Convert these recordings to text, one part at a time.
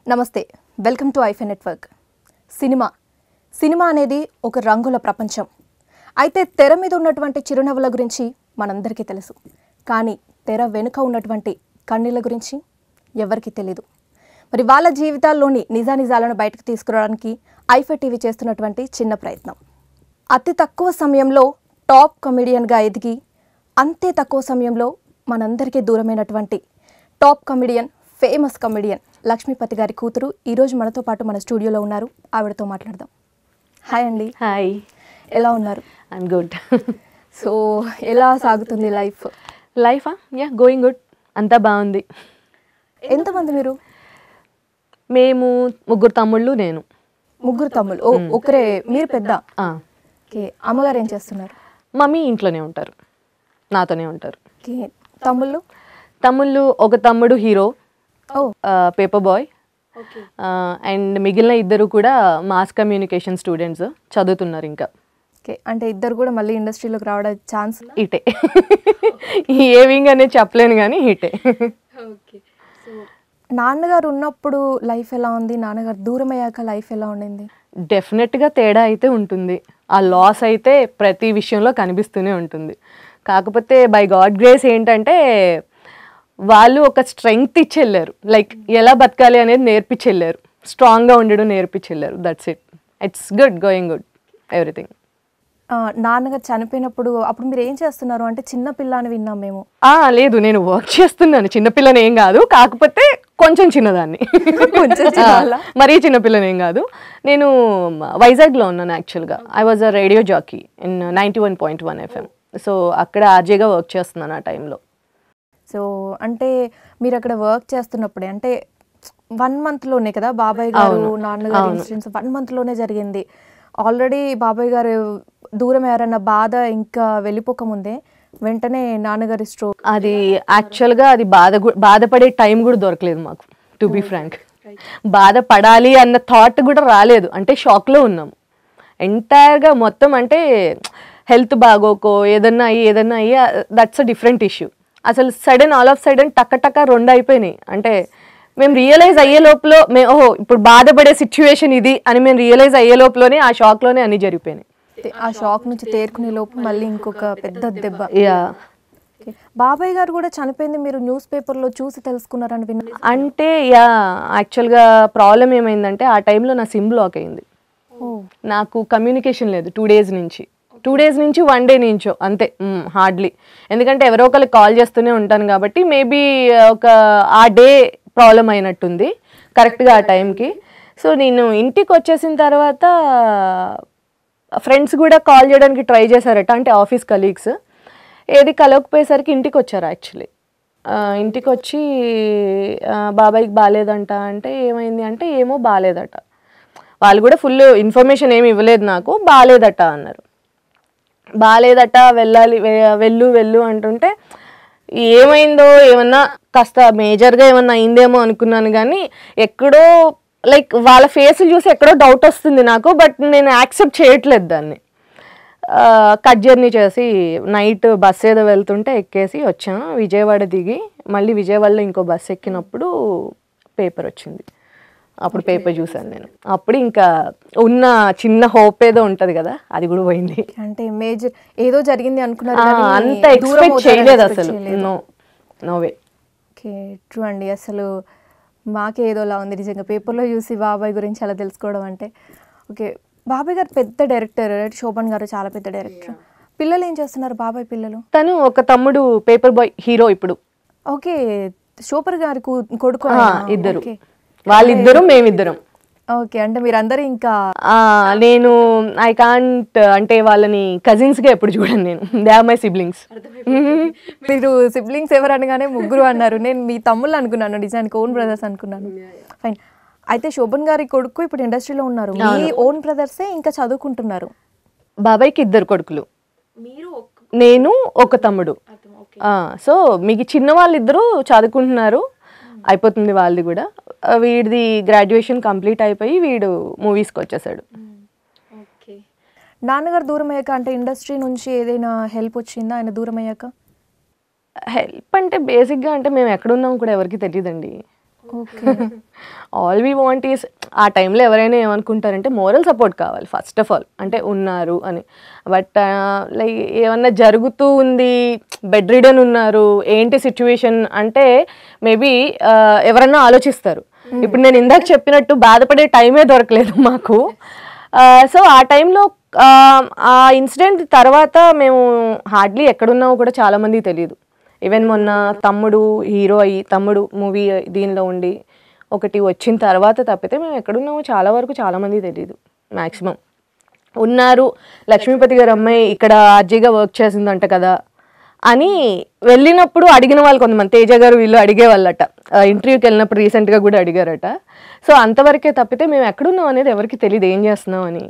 నమస్తే welcome to iFi network cinema cinema అనేది ఒక రంగుల ప్రపంచం అయితే తెర మీద ఉన్నటువంటి చిరునవ్వుల గురించి మనందరికీ తెలుసు కానీ తెర వెనుక ఉన్నటువంటి కన్నీళ్ళ గురించి ఎవరికీ తెలీదు మరి వాళ్ళ జీవితాల్లోని నిజానిజాలను బయటకు తీసుకురావడానికి ఐఫె టీవీ చేస్తున్నటువంటి చిన్న ప్రయత్నం అతి తక్కువ సమయంలో టాప్ కమెడియన్గా ఎదిగి అంతే తక్కువ సమయంలో మనందరికీ దూరమైనటువంటి top comedian famous comedian Lakshmipathi గారి కూతురు ఈరోజు మనతో పాటు మన స్టూడియోలో ఉన్నారు ఆవిడతో మాట్లాడదాం హాయ్ అండి హాయ్ ఎలా ఉన్నారు ఐమ్ గుడ్ సో ఎలా సాగుతుంది లైఫ్ లైఫా యా గోయింగ్ గుడ్ అంతా బాగుంది ఎంతమంది మీరు మేము ముగ్గురు తమ్ముళ్ళు నేను ముగ్గురు తమ్ముళ్ళు ఓ ఒకరే మీరు పెద్ద ఆ, ఓకే అమ్మగారు ఏం చేస్తున్నారు మమ్మీ ఇంట్లోనే ఉంటారు నాతోనే ఉంటారు ఓకే తమ్ముళ్ళు తమ్ముళ్ళు ఒక తమ్ముడు హీరో ఓ పేపర్ బాయ్ అండ్ మిగిలిన ఇద్దరు కూడా మాస్ కమ్యూనికేషన్ స్టూడెంట్స్ చదువుతున్నారు ఇంకా ఓకే అంటే ఇద్దరు కూడా మళ్ళీ ఇండస్ట్రీలోకి రావడం ఛాన్స్ ఇటే ఏ వింగ్ అనేది చెప్పలేను కానీ ఇటే నాన్నగారు ఉన్నప్పుడు లైఫ్ ఎలా ఉంది నాన్నగారు దూరం అయ్యాక లైఫ్ ఎలా ఉండింది డెఫినెట్గా తేడా అయితే ఉంటుంది ఆ లాస్ అయితే ప్రతి విషయంలో కనిపిస్తూనే ఉంటుంది కాకపోతే బై గాడ్ గ్రేస్ ఏంటంటే వాళ్ళు ఒక స్ట్రెంగ్త్ ఇచ్చి వెళ్ళారు లైక్ ఎలా బతకాలి అనేది నేర్పించి వెళ్ళారు స్ట్రాంగ్గా ఉండడం నేర్పించి వెళ్ళారు that's it it's good going good everything ఆ, నాన్నగారు చనిపోయినప్పుడు అప్పుడు మీరు ఏం చేస్తున్నారు అంటే చిన్న పిల్ల అని విన్నాం మేము లేదు నేను వర్క్ చేస్తున్నాను చిన్నపిల్లని ఏం కాదు కాకపోతే కొంచెం చిన్నదాన్ని కొంచెం చిన్నవాళ్ళ? ఆ, మరీ చిన్నపిల్లని ఏం కాదు నేను వైజాగ్లో ఉన్నాను యాక్చువల్గా I was a radio jockey in ninety one point one FM so అక్కడ ఆర్జేగా వర్క్ చేస్తున్నాను ఆ టైంలో సో అంటే మీరు అక్కడ వర్క్ చేస్తున్నప్పుడే అంటే వన్ మంత్లోనే కదా బాబాయ్ గారు అవును, నాన్నగారు అవును. ఇన్సిడెంట్స్ వన్ మంత్లోనే జరిగింది ఆల్రెడీ బాబాయ్ గారు దూరం అయ్యారన్న బాధ ఇంకా వెళ్ళిపోక ముందే వెంటనే నాన్నగారి స్ట్రోక్ అది యాక్చువల్గా అది బాధ గు- బాధపడే టైం కూడా దొరకలేదు మాకు టు బి ఫ్రాంక్ బాధపడాలి అన్న థాట్ కూడా రాలేదు అంటే షాక్లో ఉన్నాం ఎంటైర్గా మొత్తం అంటే హెల్త్ బాగోకో ఏదన్నా అయ్యి ఏదన్నా అయ్యి దట్స్ అ డిఫరెంట్ ఇష్యూ అసలు సడన్ ఆల్ ఆఫ్ సడన్ టక్క టక్క రెండు అయిపోయినాయి అంటే మేము రియలైజ్ అయ్యే లోపల మేము ఓహో ఇప్పుడు బాధపడే సిచ్యువేషన్ ఇది అని మేము రియలైజ్ అయ్యే లోపలనే ఆ షాక్లోనే అన్నీ జరిగిపోయినాయి ఆ షాక్ నుంచి తేరుకునే లోపు మళ్ళీ ఇంకొక పెద్ద దెబ్బ యా ఓకే. బాబాయ్ గారు కూడా చనిపోయింది మీరు న్యూస్ పేపర్లో చూసి తెలుసుకున్నారని విన్నా అంటే యా యాక్చువల్గా ప్రాబ్లం ఏమైందంటే ఆ టైంలో నా సిమ్ బ్లాక్ అయింది ఓ నాకు కమ్యూనికేషన్ లేదు టూ డేస్ నుంచి టూ డేస్ నుంచి వన్ డే నుంచో అంతే హార్డ్లీ ఎందుకంటే ఎవరో ఒకరికి కాల్ చేస్తూనే ఉంటాను కాబట్టి మేబీ ఒక ఆ డే ప్రాబ్లం అయినట్టుంది కరెక్ట్గా ఆ టైంకి సో నేను ఇంటికి వచ్చేసిన తర్వాత ఫ్రెండ్స్ కూడా కాల్ చేయడానికి ట్రై చేశారట అంటే ఆఫీస్ కలీగ్స్ ఏది కలవకపోయేసరికి ఇంటికి వచ్చారు యాక్చువల్లీ ఇంటికి వచ్చి ఆ, బాబాయ్కి బాగాలేదంట అంటే ఏమైంది అంటే ఏమో బాగాలేదట వాళ్ళు కూడా ఫుల్ ఇన్ఫర్మేషన్ ఏమి ఇవ్వలేదు నాకు బాగాలేదట అన్నారు బాగాలేదట వెళ్ళాలి వె- వెళ్ళు వెళ్ళు అంటుంటే ఏమైందో ఏమన్నా కాస్త మేజర్గా ఏమన్నా అయిందేమో అనుకున్నాను కానీ ఎక్కడో లైక్ వాళ్ళ ఫేస్ చూసి ఎక్కడో డౌట్ వస్తుంది నాకు బట్ నేను యాక్సెప్ట్ చేయట్లేదు దాన్ని కట్ జర్నీ చేసి నైట్ బస్ ఏదో వెళ్తుంటే ఎక్కేసి వచ్చాను విజయవాడ దిగి మళ్ళీ విజయవాడలో ఇంకో బస్ ఎక్కినప్పుడు పేపర్ వచ్చింది అప్పుడు పేపర్ చూసాను నేను అప్పుడు ఇంకా ఉన్న చిన్న హోప్ ఏదో ఉంటది కదా అది కూడా పోయింది అంటే మేజర్ ఏదో జరిగింది అనుకున్నారు ఆ, కానీ అంత దూరం ఎక్స్పెక్ట్ అవుతారని చేయలేదు expect అసలు చేయలేదు. No no way okay true అండి అసలు మాకే ఏదోలా ఉంది నిజంగా పేపర్లో చూసి బాబాయ్ గురించి అలా తెలుసుకోవడం అంటే ఓకే బాబాయ్ గారు పెద్ద డైరెక్టర్ శోభన్ గారు చాలా పెద్ద డైరెక్టర్ పిల్లలు ఏం చేస్తున్నారు బాబాయ్ పిల్లలు తను ఒక తమ్ముడు పేపర్ బాయ్ హీరో ఇప్పుడు ఓకే శోపర్ గారి కూ- కొడుకు ఆ, ఆయన. ఇద్దరు ఓకే. వాళ్ళిద్దరు మేమిద్దరం ఓకే అంటే మీరందరూ ఇంకా ఆ, నేను ఐ కాంట్ అంటే వాళ్ళని కజిన్స్ గా ఎప్పుడు చూడను నేను దే ఆర్ మై సిబ్లింగ్స్ మీరు సిబ్లింగ్స్ ఎవరు అనగానే ముగ్గురు అన్నారు నేను మీ తమ్ముళ్ళు అనుకున్నాను నిజానికి ఓన్ బ్రదర్స్ అనుకున్నాను ఫైన్ అయితే శోభన్ గారి కొడుకు ఇప్పుడు ఇండస్ట్రీలో ఉన్నారు మీ ఓన్ బ్రదర్సే ఇంకా చదువుకుంటున్నారు బాబాయ్కి ఇద్దరు కొడుకులు నేను ఒక తమ్ముడు ఆ, సో మీకు చిన్న వాళ్ళిద్దరూ చదువుకుంటున్నారు అయిపోతుంది వాళ్ళది కూడా ఆ, వీడిది గ్రాడ్యుయేషన్ కంప్లీట్ అయిపోయి వీడు మూవీస్కి వచ్చేసాడు నాన్నగారు దూరం అయ్యాక అంటే ఇండస్ట్రీ నుంచి ఏదైనా హెల్ప్ వచ్చిందా ఆయన దూరం అయ్యాక హెల్ప్ అంటే బేసిక్గా అంటే మేము ఎక్కడున్నాం కూడా ఎవరికి తెలియదండి okay all we want is ఆ టైంలో ఎవరైనా ఏమనుకుంటారంటే మోరల్ సపోర్ట్ కావాలి ఫస్ట్ ఆఫ్ ఆల్ అంటే ఉన్నారు అని బట్ లైక్ ఏమన్నా జరుగుతూ ఉంది బెడ్ రిడన్ ఉన్నారు ఏంటి సిచ్యువేషన్ అంటే మేబీ ఎవరన్నా ఆలోచిస్తారు ఇప్పుడు నేను ఇందాక చెప్పినట్టు బాధపడే టైమే దొరకలేదు మాకు సో ఆ టైంలో ఆ ఇన్సిడెంట్ తర్వాత మేము హార్డ్లీ ఎక్కడున్నామో కూడా చాలా మందికి తెలియదు ఈవెన్ మొన్న తమ్ముడు హీరో అయ్యి తమ్ముడు మూవీ దీనిలో ఉండి ఒకటి వచ్చిన తర్వాత తప్పితే మేము ఎక్కడున్నామో చాలా వరకు చాలా మందికి తెలియదు మ్యాక్సిమం ఉన్నారు లక్ష్మీపతి గారు అమ్మాయి ఇక్కడ ఆర్జీగా వర్క్ చేసిందంట కదా అని వెళ్ళినప్పుడు అడిగిన వాళ్ళు కొంతమంది తేజ గారు వీళ్ళు అడిగేవాళ్ళట ఇంటర్వ్యూకి వెళ్ళినప్పుడు రీసెంట్గా కూడా అడిగారట సో అంతవరకే తప్పితే మేము ఎక్కడున్నాం అనేది ఎవరికి తెలియదు ఏం చేస్తున్నాం అని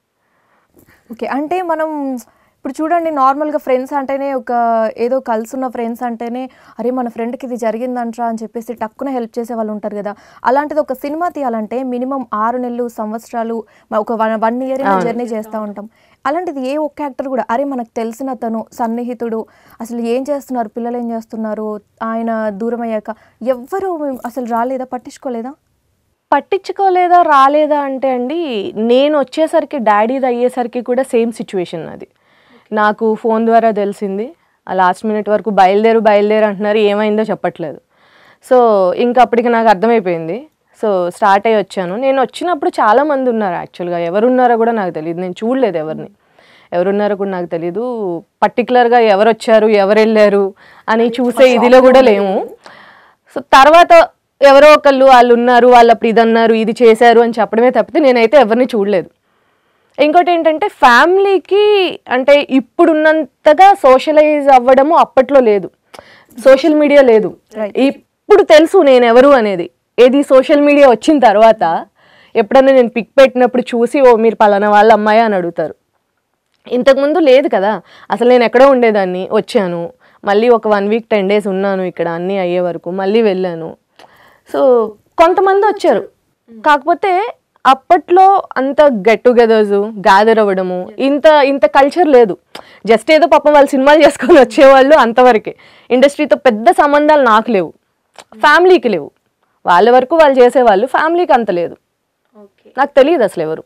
ఓకే అంటే మనం ఇప్పుడు చూడండి నార్మల్గా ఫ్రెండ్స్ అంటేనే ఒక ఏదో కలుసున్న ఫ్రెండ్స్ అంటేనే అరే మన ఫ్రెండ్కి ఇది జరిగిందంట్రా అని చెప్పేసి టక్కున హెల్ప్ చేసే వాళ్ళు ఉంటారు కదా అలాంటిది ఒక సినిమా తీయాలంటే మినిమం ఆరు నెలలు సంవత్సరాలు మ- ఒక వన్ వన్ ఇయర్ జర్నీ చేస్తూ ఉంటాం అలాంటిది ఏ ఒక్క యాక్టర్ కూడా అరే మనకు తెలిసిన తను సన్నిహితుడు అసలు ఏం చేస్తున్నారు పిల్లలు ఏం చేస్తున్నారు ఆయన దూరం అయ్యాక ఎవ్వరు అసలు రాలేదా పట్టించుకోలేదా పట్టించుకోలేదా రాలేదా అంటే అండి నేను వచ్చేసరికి డాడీది అయ్యేసరికి కూడా సేమ్ సిచ్యువేషన్ అది నాకు ఫోన్ ద్వారా తెలిసింది ఆ లాస్ట్ మినిట్ వరకు బయలుదేరు బయలుదేరు అంటున్నారు ఏమైందో చెప్పట్లేదు సో ఇంకా అప్పటికి నాకు అర్థమైపోయింది సో స్టార్ట్ అయ్యి వచ్చాను నేను వచ్చినప్పుడు చాలా మంది ఉన్నారు యాక్చువల్గా ఎవరున్నారో కూడా నాకు తెలియదు నేను చూడలేదు ఎవరిని ఎవరున్నారో కూడా నాకు తెలియదు పర్టికులర్గా ఎవరు వచ్చారు ఎవరు వెళ్ళారు అని చూసే ఇదిలో కూడా లేము సో తర్వాత ఎవరో ఒకళ్ళు వాళ్ళు ఉన్నారు వాళ్ళు అప్పుడు ఇది అన్నారు ఇది చేశారు అని చెప్పడమే తప్పితే నేనైతే ఎవరిని చూడలేదు ఇంకోటి ఏంటంటే ఫ్యామిలీకి అంటే ఇప్పుడున్నంతగా సోషలైజ్ అవ్వడము అప్పట్లో లేదు సోషల్ మీడియా లేదు ఇప్పుడు తెలుసు నేను ఎవరు అనేది ఏది సోషల్ మీడియా వచ్చిన తర్వాత ఎప్పుడన్నా నేను పిక్ పెట్టినప్పుడు చూసి ఓ మీరు పలానా వాళ్ళ అమ్మాయి అని అడుగుతారు ఇంతకుముందు లేదు కదా అసలు నేను ఎక్కడో ఉండేదాన్ని వచ్చాను మళ్ళీ ఒక వన్ వీక్ టెన్ డేస్ ఉన్నాను ఇక్కడ అన్నీ అయ్యే వరకు మళ్ళీ వెళ్ళాను సో కొంతమంది వచ్చారు కాకపోతే అప్పట్లో అంత గెట్ టుగెదర్స్ గ్యాదర్ అవ్వడము ఇంత ఇంత కల్చర్ లేదు జస్ట్ ఏదో పాపం వాళ్ళు సినిమాలు చేసుకొని వచ్చేవాళ్ళు అంతవరకే ఇండస్ట్రీతో పెద్ద సంబంధాలు నాకు లేవు ఫ్యామిలీకి లేవు వాళ్ళ వరకు వాళ్ళు చేసేవాళ్ళు ఫ్యామిలీకి అంత లేదు నాకు తెలియదు అసలు ఎవరు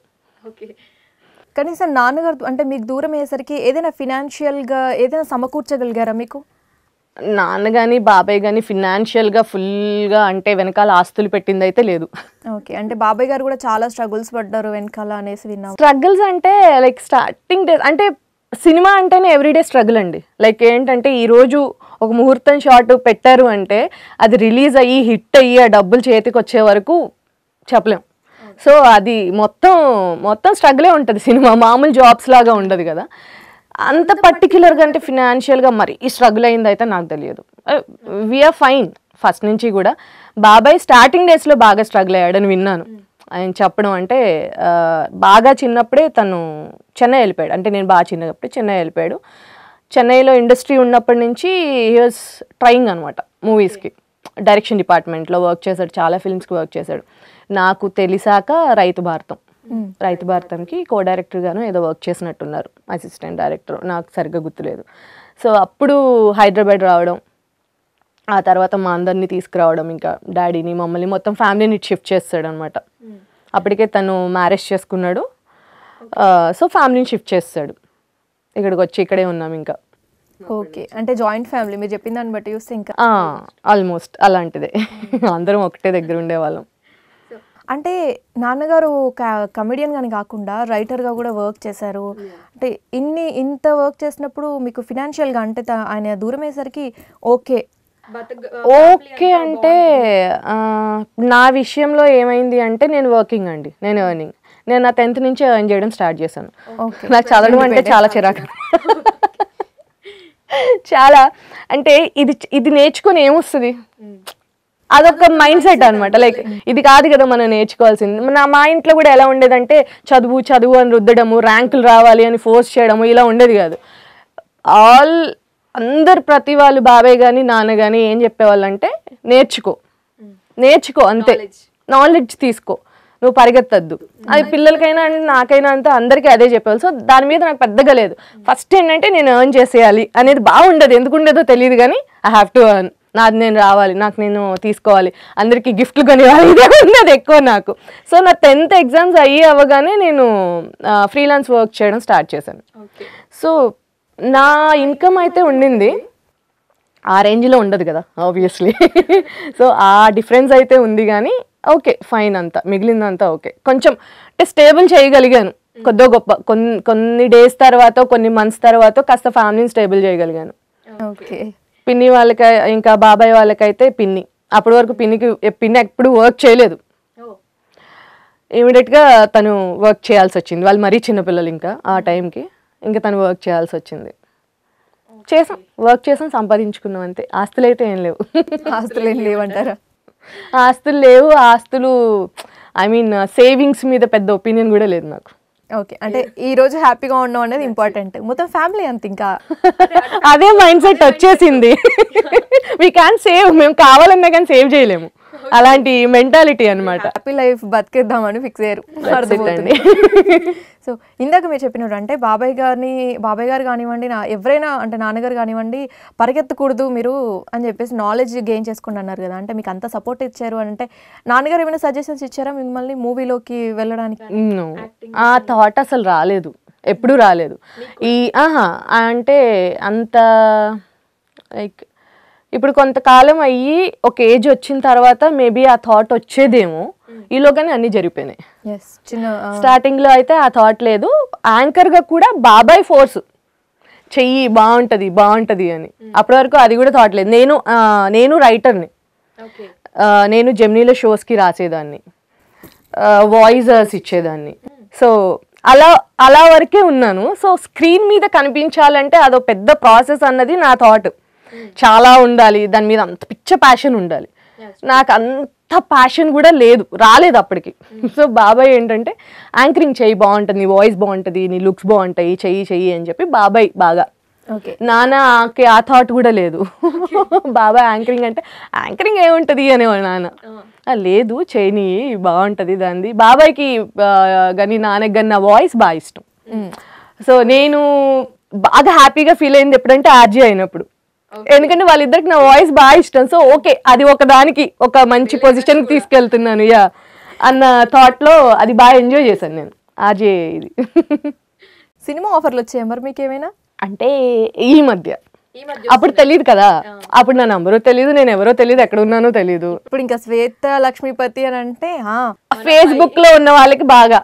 కనీసం నాన్నగారు అంటే మీకు దూరం అయ్యేసరికి ఏదైనా ఫినాన్షియల్గా ఏదైనా సమకూర్చగలిగారా మీకు నాన్న కానీ బాబాయ్ కానీ ఫినాన్షియల్గా ఫుల్గా అంటే వెనకాల ఆస్తులు పెట్టింది అయితే లేదు ఓకే అంటే బాబాయ్ గారు కూడా చాలా స్ట్రగుల్స్ పడ్డారు వెనకాల అనేసి విన్నాం స్ట్రగుల్స్ అంటే లైక్ స్టార్టింగ్ డేస్ అంటే సినిమా అంటేనే ఎవ్రీడే స్ట్రగుల్ అండి లైక్ ఏంటంటే ఈరోజు ఒక ముహూర్తం షాట్ పెట్టారు అంటే అది రిలీజ్ అయ్యి హిట్ అయ్యి ఆ డబ్బులు చేతికి వచ్చే వరకు చెప్పలేం సో అది మొత్తం మొత్తం స్ట్రగులే ఉంటుంది సినిమా మామూలు జాబ్స్ లాగా ఉండదు కదా అంత పర్టికులర్గా అంటే ఫినాన్షియల్గా మరి ఈ స్ట్రగుల్ అయింది అయితే నాకు తెలియదు వీఆర్ ఫైన్ ఫస్ట్ నుంచి కూడా బాబాయ్ స్టార్టింగ్ డేస్లో బాగా స్ట్రగుల్ అయ్యాడని విన్నాను ఆయన చెప్పడం అంటే ఆ, బాగా చిన్నప్పుడే తను చెన్నై వెళ్ళిపోయాడు అంటే నేను బాగా చిన్నప్పుడు చెన్నై వెళ్ళిపోయాడు చెన్నైలో ఇండస్ట్రీ ఉన్నప్పటి నుంచి వాజ్ ట్రైయింగ్ అనమాట మూవీస్కి డైరెక్షన్ డిపార్ట్మెంట్లో వర్క్ చేశాడు చాలా ఫిల్మ్స్కి వర్క్ చేశాడు నాకు తెలిసాక రైతు భారతం రైతు భారతంకి కో డైరెక్టర్గాను ఏదో వర్క్ చేసినట్టున్నారు అసిస్టెంట్ డైరెక్టర్ నాకు సరిగ్గా గుర్తులేదు సో అప్పుడు హైదరాబాద్ రావడం ఆ తర్వాత మా అందరినీ తీసుకురావడం ఇంకా డాడీని మమ్మల్ని మొత్తం ఫ్యామిలీని షిఫ్ట్ చేస్తాడు అనమాట అప్పటికే తను మ్యారేజ్ చేసుకున్నాడు సో ఫ్యామిలీని షిఫ్ట్ చేస్తాడు ఇక్కడికి వచ్చి ఇక్కడే ఉన్నాం ఇంకా ఓకే అంటే జాయింట్ ఫ్యామిలీ మీరు చెప్పిన దాన్ని బట్టి చూస్తే ఇంకా ఆల్మోస్ట్ అలాంటిదే అందరం ఒకటే దగ్గర ఉండేవాళ్ళం అంటే నాన్నగారు కమెడియన్ గాని కాకుండా రైటర్గా కూడా వర్క్ చేశారు అంటే ఇన్ని ఇంత వర్క్ చేసినప్పుడు మీకు ఫినాన్షియల్గా అంటే త- ఆయన దూరం అయ్యేసరికి ఓకే ఓకే అంటే ఆ, నా విషయంలో ఏమైంది అంటే నేను వర్కింగ్ అండి నేను ఎర్నింగ్ నేను నా టెన్త్ నుంచి ఎర్న్ చేయడం స్టార్ట్ చేశాను ఓకే నాకు చదవడం అంటే చాలా చిరాకు చాలా అంటే ఇది ఇది నేర్చుకొని ఏమొస్తుంది అదొక మైండ్ సెట్ అనమాట లైక్ ఇది కాదు కదా మనం నేర్చుకోవాల్సింది నా మా ఇంట్లో కూడా ఎలా ఉండేదంటే చదువు చదువు అని రుద్దడము ర్యాంకులు రావాలి అని ఫోర్స్ చేయడము ఇలా ఉండేది కాదు ఆల్ అందరు ప్రతి వాళ్ళు బాబాయ్ కానీ నాన్న కానీ ఏం చెప్పేవాళ్ళు అంటే నేర్చుకో నేర్చుకో అంతే నాలెడ్జ్ తీసుకో నువ్వు పరిగెత్తద్దు అది పిల్లలకైనా అండ్ నాకైనా అంతా అందరికీ అదే చెప్పేవాళ్ళు సో దాని మీద నాకు పెద్దగా లేదు ఫస్ట్ ఏంటంటే నేను ఎర్న్ చేసేయాలి అనేది బాగుండదు ఎందుకు ఉండేదో తెలియదు కానీ ఐ హ్యావ్ టు ఎర్న్ నాది నేను రావాలి నాకు నేను తీసుకోవాలి అందరికీ గిఫ్ట్లు కొనివ్వాలి ఇదే ఉన్నది ఎక్కువ నాకు సో నా టెన్త్ ఎగ్జామ్స్ అయ్యి అవ్వగానే నేను ఫ్రీలాన్స్ వర్క్ చేయడం స్టార్ట్ చేశాను సో నా ఇన్కమ్ అయితే ఉండింది ఆ రేంజ్లో ఉండదు కదా ఆబ్వియస్లీ సో ఆ డిఫరెన్స్ అయితే ఉంది కానీ ఓకే ఫైన్ అంతా మిగిలిందంతా ఓకే కొంచెం అంటే స్టేబుల్ చేయగలిగాను కొద్దో గొప్ప కొన్ని కొన్ని డేస్ తర్వాత కొన్ని మంత్స్ తర్వాత కాస్త ఫ్యామిలీని స్టేబుల్ చేయగలిగాను ఓకే పిన్ని వాళ్ళకి ఇంకా బాబాయ్ వాళ్ళకైతే పిన్ని అప్పటి వరకు పిన్నికి పిన్ని ఎప్పుడు వర్క్ చేయలేదు ఇమీడియట్గా తను వర్క్ చేయాల్సి వచ్చింది వాళ్ళు మరీ చిన్నపిల్లలు ఇంకా ఆ టైంకి ఇంకా తను వర్క్ చేయాల్సి వచ్చింది చేసాం వర్క్ చేసాం సంపాదించుకున్నాం అంతే ఆస్తులు అయితే ఏం లేవు ఆస్తులు ఏం లేవంటారా ఆస్తులు లేవు ఆస్తులు ఐ మీన్ సేవింగ్స్ మీద పెద్ద ఒపీనియన్ కూడా లేదు నాకు ఓకే అంటే ఈ రోజు హ్యాపీగా ఉండడం అనేది ఇంపార్టెంట్ మొత్తం ఫ్యామిలీ అంత ఇంకా అదే మైండ్ సెట్ వచ్చేసింది వీ క్యాన్ సేవ్ మేము కావాలన్నా కానీ సేవ్ చేయలేము అలాంటి మెంటాలిటీ అన్నమాట హ్యాపీ లైఫ్ బతికేద్దామని ఫిక్స్ అయ్యారు అర్థమవుతుంది సో ఇందాక మీరు చెప్పినట్టు అంటే బాబాయ్ గారిని బాబాయ్ గారు కానివ్వండి నా ఎవరైనా అంటే నాన్నగారు కానివ్వండి పరిగెత్తకూడదు మీరు అని చెప్పేసి నాలెడ్జ్ గెయిన్ చేసుకోండి అన్నారు కదా అంటే మీకు అంత సపోర్ట్ ఇచ్చారు అని అంటే నాన్నగారు ఏమైనా సజెషన్స్ ఇచ్చారా మిమ్మల్ని మూవీలోకి వెళ్ళడానికి No. ఆ థాట్ అసలు రాలేదు ఎప్పుడు రాలేదు ఈ ఆహా అంటే అంత లైక్ ఇప్పుడు కొంతకాలం అయ్యి ఒక ఏజ్ వచ్చిన తర్వాత మేబీ ఆ థాట్ వచ్చేదేమో ఈలోగానే అన్నీ జరిగిపోయినాయి ఎస్ చిన్న ఆ, స్టార్టింగ్ లో అయితే ఆ థాట్ లేదు యాంకర్ గా కూడా బాబాయ్ ఫోర్స్ చెయ్యి బాగుంటది బాగుంటది అని అప్పటి వరకు అది కూడా థాట్ లేదు నేను ఆ, నేను రైటర్ని నేను జెమినీలో షోస్కి రాసేదాన్ని వాయిసెస్ ఇచ్చేదాన్ని సో అలా అలా వరకే ఉన్నాను సో స్క్రీన్ మీద కనిపించాలంటే అదో పెద్ద ప్రాసెస్ అన్నది నా థాట్ చాలా ఉండాలి దాని మీద అంత పిచ్చ ప్యాషన్ ఉండాలి నాకు అంత ప్యాషన్ కూడా లేదు రాలేదు అప్పటికి సో బాబాయ్ ఏంటంటే యాంకరింగ్ చెయ్యి బాగుంటుంది నీ వాయిస్ బాగుంటుంది నీ లుక్స్ బాగుంటాయి చెయ్యి చెయ్యి అని చెప్పి బాబాయ్ బాగా ఓకే నాన్నకి ఆ థాట్ కూడా లేదు బాబా యాంకరింగ్ అంటే యాంకరింగ్ ఏముంటది అనేవాడు నాన్న "ఆ, లేదు చేయని బాగుంటది దాన్ని బాబాయ్కి ఆ, కానీ నాన్నకి కానీ నా వాయిస్ బాగా ఇష్టం సో నేను బాగా హ్యాపీగా ఫీల్ అయింది ఎప్పుడంటే ఆర్జీ అయినప్పుడు ఎందుకంటే వాళ్ళిద్దరికి నా వాయిస్ బాగా ఇష్టం సో ఓకే అది ఒక దానికి ఒక మంచి పొజిషన్ తీసుకెళ్తున్నాను యా అన్న థాట్ లో అది బాగా ఎంజాయ్ చేశాను నేను ఆర్జే ఇది సినిమా ఆఫర్లు వచ్చాయి మరి మీకు ఏమైనా అంటే ఈ మధ్య అప్పుడు తెలియదు కదా అప్పుడు నా నంబరు తెలియదు నేను ఎవరో తెలియదు ఎక్కడ ఉన్నానో తెలియదు ఇప్పుడు ఇంకా శ్వేత లక్ష్మీపతి అని అంటే ఆ, ఫేస్బుక్ లో ఉన్న వాళ్ళకి బాగా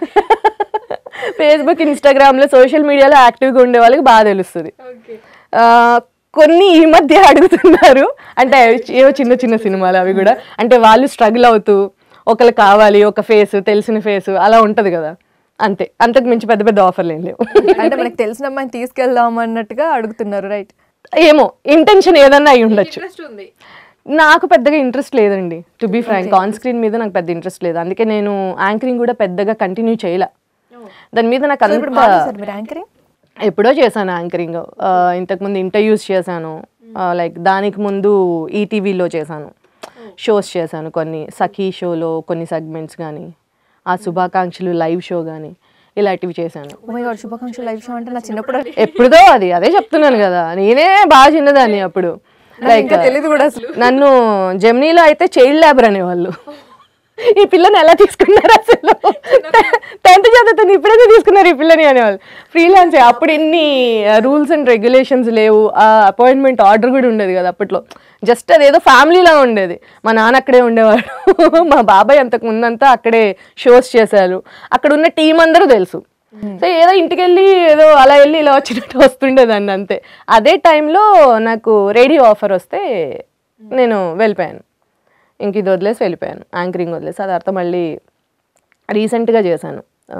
ఫేస్బుక్ ఇన్స్టాగ్రామ్ లో సోషల్ మీడియాలో యాక్టివ్ గా ఉండే వాళ్ళకి బాగా తెలుస్తుంది ఆ, కొన్ని ఈ మధ్య అడుగుతున్నారు అంటే ఏవో చిన్న చిన్న సినిమాలు అవి కూడా అంటే వాళ్ళు స్ట్రగుల్ అవుతూ ఒకరు కావాలి ఒక ఫేస్ తెలిసిన ఫేస్ అలా ఉంటది కదా అంతే అంతకు మించి పెద్ద పెద్ద ఆఫర్లు ఏం లేవు అంటే మనకి తెలిసిన అమ్మాయిని తీసుకెళ్దాం అన్నట్టుగా అడుగుతున్నారు రైట్ ఏమో ఇంటెన్షన్ ఏదన్నా అయి ఉండొచ్చు నాకు పెద్దగా ఇంట్రెస్ట్ లేదండి to be frank on screen మీద నాకు పెద్ద ఇంట్రెస్ట్ లేదు అందుకే నేను యాంకరింగ్ కూడా పెద్దగా కంటిన్యూ చేయలే దాని మీద నాకు ఇప్పుడు అంత మానేశారు మీరు యాంకరింగ్ ఎప్పుడో చేశాను యాంకరింగ్ ఇంతకుముందు ఇంటర్వ్యూస్ చేశాను లైక్ దానికి ముందు ఈటీవీలో చేశాను షోస్ చేశాను కొన్ని సఖీ షోలో కొన్ని సెగ్మెంట్స్ కానీ ఆ శుభాకాంక్షలు లైవ్ షో కానీ ఇలాంటివి చేశాను ఓ మై గాడ్ శుభాకాంక్షలు లైవ్ షో అంటే నా చిన్నప్పుడు ఎప్పుడుదో అది అదే చెప్తున్నాను కదా నేనే బాగా చిన్నదాన్ని అప్పుడు లైక్ తెలియదు కూడా అసలు నన్ను జెమినీలో అయితే చైల్డ్ లేబర్ అనేవాళ్ళు ఈ పిల్లని ఎలా తీసుకున్నారు అసలు టెన్త్ చదువుతుంది ఇప్పుడైతే తీసుకున్నారు ఈ పిల్లని అనేవాళ్ళు ఫ్రీలాన్స్ అప్పుడు ఎన్ని రూల్స్ అండ్ రెగ్యులేషన్స్ లేవు ఆ అపాయింట్మెంట్ ఆర్డర్ కూడా ఉండేది కదా అప్పట్లో జస్ట్ అదేదో ఫ్యామిలీలా ఉండేది మా నాన్న అక్కడే ఉండేవాడు మా బాబాయ్ అంతకు ముందంతా అక్కడే షోస్ చేశారు అక్కడ ఉన్న టీం అందరూ తెలుసు సో ఏదో ఇంటికి వెళ్ళి ఏదో అలా వెళ్ళి ఇలా వచ్చినట్టు వస్తుండేదాన్ని అంతే అదే టైంలో నాకు రేడియో ఆఫర్ వస్తే నేను వెళ్ళిపోయాను ఇంక ఇది వదిలేసి వెళ్ళిపోయాను యాంకరింగ్ వదిలేసి అది అర్థం మళ్ళీ రీసెంట్గా చేశాను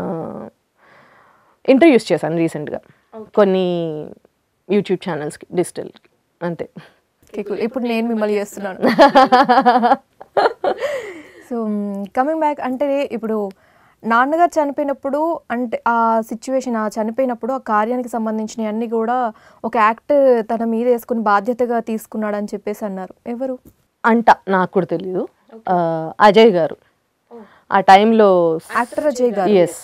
ఇంటర్వ్యూస్ చేశాను రీసెంట్గా కొన్ని యూట్యూబ్ ఛానల్స్కి డిజిటల్కి అంతే Okay, cool. ఇప్పుడు నేను మిమ్మల్ని చేస్తున్నాను సో కమింగ్ బ్యాక్ అంటే ఇప్పుడు నాన్నగారు చనిపోయినప్పుడు అంటే ఆ సిచ్యువేషన్ ఆ చనిపోయినప్పుడు ఆ కార్యానికి సంబంధించిన అన్ని కూడా ఒక యాక్టర్ తన మీద వేసుకుని బాధ్యతగా తీసుకున్నాడు అని చెప్పేసి అన్నారు ఎవరు అంట నాకు కూడా తెలీదు ఆ, అజయ్ గారు ఆ టైంలో యాక్టర్ అజయ్ గారు ఎస్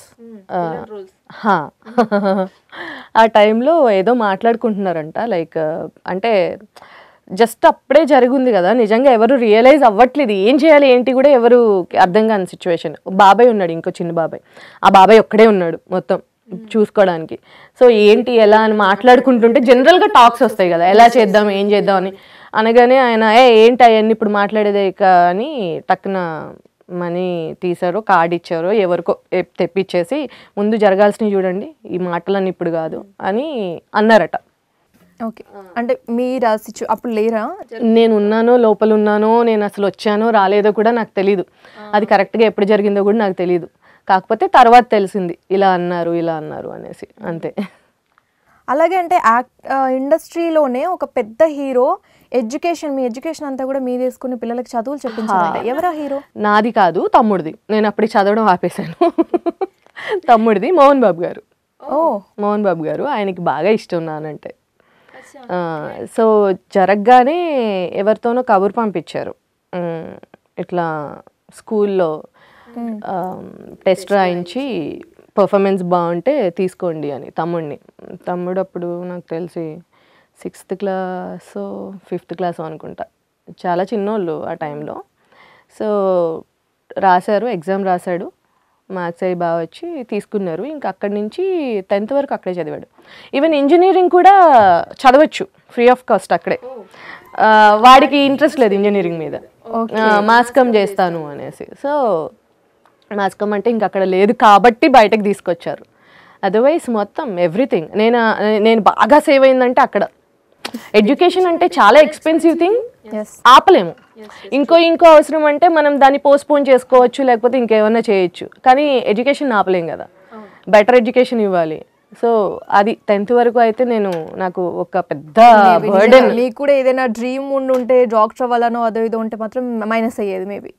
ఆ టైంలో ఏదో మాట్లాడుకుంటున్నారంట లైక్ అంటే జస్ట్ అప్పుడే జరిగింది కదా నిజంగా ఎవరు రియలైజ్ అవ్వట్లేదు ఏం చేయాలి ఏంటి కూడా ఎవరు అర్థం కాని సిచ్యువేషన్ బాబాయ్ ఉన్నాడు ఇంకో చిన్న బాబాయ్ ఆ బాబాయ్ ఒక్కడే ఉన్నాడు మొత్తం చూసుకోవడానికి సో ఏంటి ఎలా అని మాట్లాడుకుంటుంటే జనరల్గా టాక్స్ వస్తాయి కదా ఎలా చేద్దాం ఏం చేద్దాం అని అనగానే ఆయన ఏ ఏంటి అవన్నీ ఇప్పుడు మాట్లాడేదే ఇక అని టక్కున మనీ తీశారో కార్డ్ ఇచ్చారో ఎవరికో ఎ- తెప్పించేసి ముందు జరగాల్సినవి చూడండి ఈ మాటలన్నీ ఇప్పుడు కాదు అని అన్నారట ఓకే అంటే మీరు ఆ సిచ్యు అప్పుడు లేరా నేను ఉన్నానో లోపల ఉన్నానో నేను అసలు వచ్చానో రాలేదో కూడా నాకు తెలీదు అది కరెక్ట్గా ఎప్పుడు జరిగిందో కూడా నాకు తెలీదు కాకపోతే తర్వాత తెలిసింది ఇలా అన్నారు ఇలా అన్నారు అనేసి అంతే అలాగే అంటే యాక్ట్ ఇండస్ట్రీలోనే ఒక పెద్ద హీరో ఎడ్యుకేషన్ మీ ఎడ్యుకేషన్ అంతా కూడా మీ తీసుకుని పిల్లలకి చదువులు చెప్పించారంట ఎవరా హీరో నాది కాదు తమ్ముడిది నేను అప్పుడు చదవడం ఆపేశాను తమ్ముడిది మోహన్ బాబు గారు ఓ మోహన్ బాబు గారు ఆయనకి బాగా ఇష్టం నానంటే ఆ, సో జరగగానే ఎవరితోనో కబురు పంపించారు ఉమ్, ఇట్లా స్కూల్లో టెస్ట్ రాయించి పర్ఫార్మెన్స్ బాగుంటే తీసుకోండి అని తమ్ముడిని తమ్ముడు అప్పుడు నాకు తెలిసి సిక్స్త్ క్లాస్ ఫిఫ్త్ క్లాస్ అనుకుంటా చాలా చిన్నోళ్ళు ఆ టైంలో సో రాశారు ఎగ్జామ్ రాశాడు మార్క్స్ అవి బాగా వచ్చి తీసుకున్నారు ఇంకా అక్కడి నుంచి టెన్త్ వరకు అక్కడే చదివాడు ఈవెన్ ఇంజనీరింగ్ కూడా చదవచ్చు ఫ్రీ ఆఫ్ కాస్ట్ అక్కడే ఆ, వాడికి ఇంట్రెస్ట్ లేదు ఇంజనీరింగ్ మీద మాస్కమ్ చేస్తాను అనేసి సో మాస్కమ్ అంటే ఇంక అక్కడ లేదు కాబట్టి బయటకు తీసుకొచ్చారు అదర్వైజ్ మొత్తం ఎవ్రీథింగ్ నేను నేను బాగా సేవ్ అయిందంటే అక్కడ ఎడ్యుకేషన్ అంటే చాలా ఎక్స్పెన్సివ్ థింగ్ ఎస్ ఆపలేము ఇంకో ఇంకో అవసరం అంటే మనం దాన్ని పోస్ట్పోన్ చేసుకోవచ్చు లేకపోతే ఇంకేమన్నా చేయొచ్చు కానీ ఎడ్యుకేషన్ ఆపలేం కదా బెటర్ ఎడ్యుకేషన్ ఇవ్వాలి సో అది టెన్త్ వరకు అయితే నేను నాకు ఒక పెద్ద బర్డెన్ మీకు కూడా ఏదైనా డ్రీమ్ ఉండి ఉంటే డాక్టర్ అవ్వాలనో అదో ఇదో ఉంటే మాత్రం మైనస్ అయ్యేది మేబీ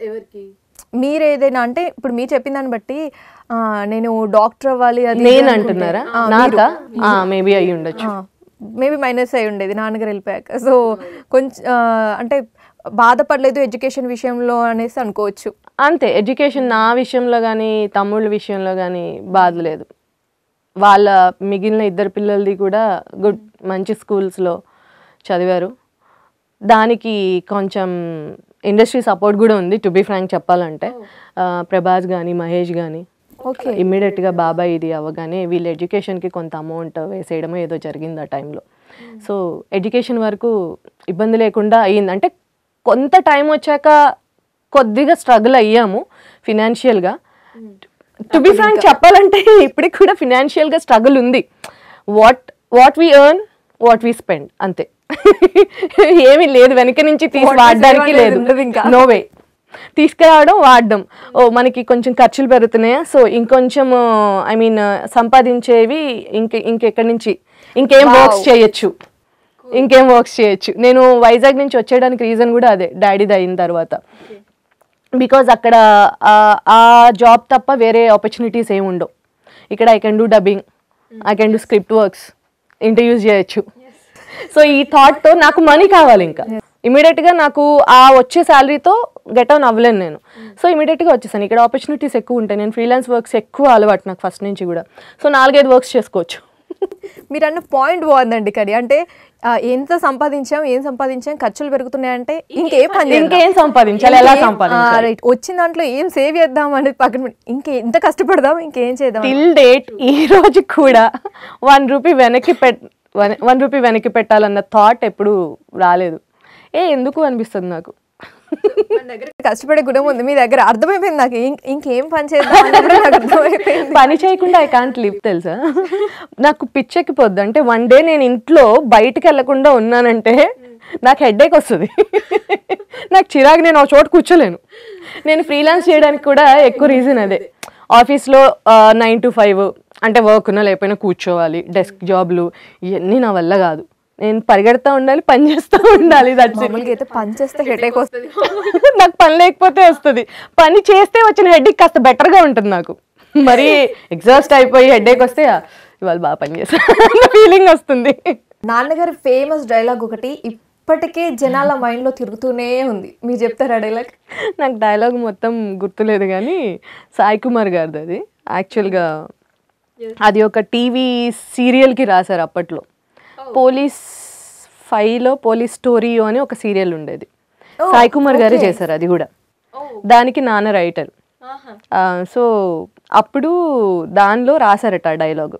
మీరు ఏదైనా అంటే ఇప్పుడు మీరు చెప్పిన దాన్ని బట్టి ఆ, నేను డాక్టర్ అవ్వాలి అది నేను అంటున్నారా నాకా మేబీ అయ్యి ఉండొచ్చు మేబీ మైనస్ అయి ఉండేది నాన్నగారు వెళ్ళిపోయాక సో కొంచెం ఆ, అంటే బాధపడలేదు ఎడ్యుకేషన్ విషయంలో అనేసి అనుకోవచ్చు అంతే ఎడ్యుకేషన్ నా విషయంలో కానీ తమ్ముళ్ళ విషయంలో కానీ బాధ లేదు వాళ్ళ మిగిలిన ఇద్దరు పిల్లలది కూడా గుడ్ మంచి స్కూల్స్లో చదివారు దానికి కొంచెం ఇండస్ట్రీ సపోర్ట్ కూడా ఉంది టు బి ఫ్రాంక్ చెప్పాలంటే ఆ, ప్రభాస్ కానీ మహేష్ కానీ ఓకే ఇమ్మీడియట్గా బాబాయ్ ఇది అవ్వగానే వీళ్ళ ఎడ్యుకేషన్కి కొంత అమౌంట్ వేసేయడమో ఏదో జరిగింది ఆ టైంలో సో ఎడ్యుకేషన్ వరకు ఇబ్బంది లేకుండా అయ్యింది అంటే కొంత టైం వచ్చాక కొద్దిగా స్ట్రగుల్ అయ్యాము ఫినాన్షియల్గా టు బి ఫ్రాంక్ చెప్పాలంటే ఇప్పటికి కూడా ఫినాన్షియల్గా స్ట్రగుల్ ఉంది what what we earn what we spend అంతే ఏమీ లేదు వెనక నుంచి తీసి What we వాడడానికి save అనేది లేదు ఉండదు ఇంకా. నో వే తీసుకురావడం వాడడం ఓ మనకి కొంచెం ఖర్చులు పెరుగుతున్నాయా సో ఇంకొంచెం ఐ మీన్ సంపాదించేవి ఇంక ఇంకెక్కడి నుంచి ఇంకేం వర్క్స్ చేయొచ్చు ఇంకేం వర్క్స్ చేయొచ్చు నేను వైజాగ్ నుంచి వచ్చేయడానికి రీజన్ కూడా అదే డాడీది అయిన తర్వాత బికాజ్ అక్కడ ఆ- ఆ జాబ్ తప్ప వేరే ఆపర్చునిటీస్ ఏమి ఉండవు ఇక్కడ I can do dubbing I can do script works interviews చేయొచ్చు సో ఈ థాట్తో నాకు మనీ కావాలి ఇంకా ఇమీడియట్గా నాకు ఆ వచ్చే శాలరీతో గెట్ ఆన్ అవ్వలేను నేను సో ఇమీడియట్గా వచ్చేసాను ఇక్కడ ఆపర్చునిటీస్ ఎక్కువ ఉంటాయి నేను ఫ్రీలాన్స్ వర్క్స్ ఎక్కువ అలవాటు నాకు ఫస్ట్ నుంచి కూడా సో నాలుగైదు వర్క్స్ చేసుకోవచ్చు మీరు అన్న పాయింట్ బాగుందండి కానీ అంటే ఆ, ఎంత సంపాదించాం ఏం సంపాదించాం ఖర్చులు పెరుగుతున్నాయంటే ఇంకే పని చేద్దాం. ఇంకేం సంపాదించాలి ఎలా ఇంకేం- సంపాదించాలి ఆ, రైట్ వచ్చిన దాంట్లో ఏం సేవ్ చేద్దాం అనేది పక్కన పెట్టి ఇంకే ఎంత కష్టపడదాం ఇంకేం చేద్దాం టిల్ డేట్ ఈ రోజు కూడా వన్ రూపీ వెనక్కి పెట్ వన్ రూపీ వెనక్కి పెట్టాలన్న థాట్ ఎప్పుడు రాలేదు ఏ ఎందుకు అనిపిస్తుంది నాకు కష్టపడే గుణం ఉంది మీ దగ్గర అర్థమైపోయింది నాకు ఇం- ఇంకేం పని చేద్దాం అన్నప్పుడు నాకు అర్థమైపోయింది పని చేయకుండా ఐ కాంట్ లివ్ తెలుసా నాకు పిచ్చెక్కిపోద్ది అంటే వన్ డే నేను ఇంట్లో బయటకు వెళ్లకుండా ఉన్నానంటే నాకు హెడ్ఏక్ వస్తుంది నాకు చిరాకు నేను ఒక చోట కూర్చోలేను నేను ఫ్రీలాన్స్ చేయడానికి కూడా ఎక్కువ రీజన్ అదే ఆఫీస్లో నైన్ టు ఫైవ్ అంటే వర్క్ ఉన్నా లేకపోయినా కూర్చోవాలి డెస్క్ జాబ్లు ఇవన్నీ నా వల్ల కాదు నేను పరిగెడతా ఉండాలి పని చేస్తూ ఉండాలి దట్స్ మామూలుగా అయితే పని చేస్తే హెడేక్ వస్తుంది నాకు పని లేకపోతే వస్తుంది పని చేస్తే వచ్చిన హెడ్ఏక్ కాస్త బెటర్గా ఉంటుంది నాకు మరి ఎగ్జాస్ట్ అయిపోయి హెడ్ఏక్ వస్తే "ఆ, ఇవాళ బాగా పని చేస్తా ఫీలింగ్ వస్తుంది నాన్నగారి ఫేమస్ డైలాగ్ ఒకటి ఇప్పటికే జనాల మైండ్ లో తిరుగుతూనే ఉంది మీరు చెప్తారా డైలాగ్ నాకు డైలాగ్ మొత్తం గుర్తులేదు కానీ సాయి కుమార్ గారిది అది యాక్చువల్గా అది ఒక టీవీ సీరియల్కి రాశారు అప్పట్లో పోలీస్ ఫైవ్లో పోలీస్ స్టోరీ అని ఒక సీరియల్ ఉండేది సాయి కుమార్ గారే చేశారు అది కూడా దానికి నాన్న రైటర్ సో అప్పుడు దానిలో రాశారట డైలాగ్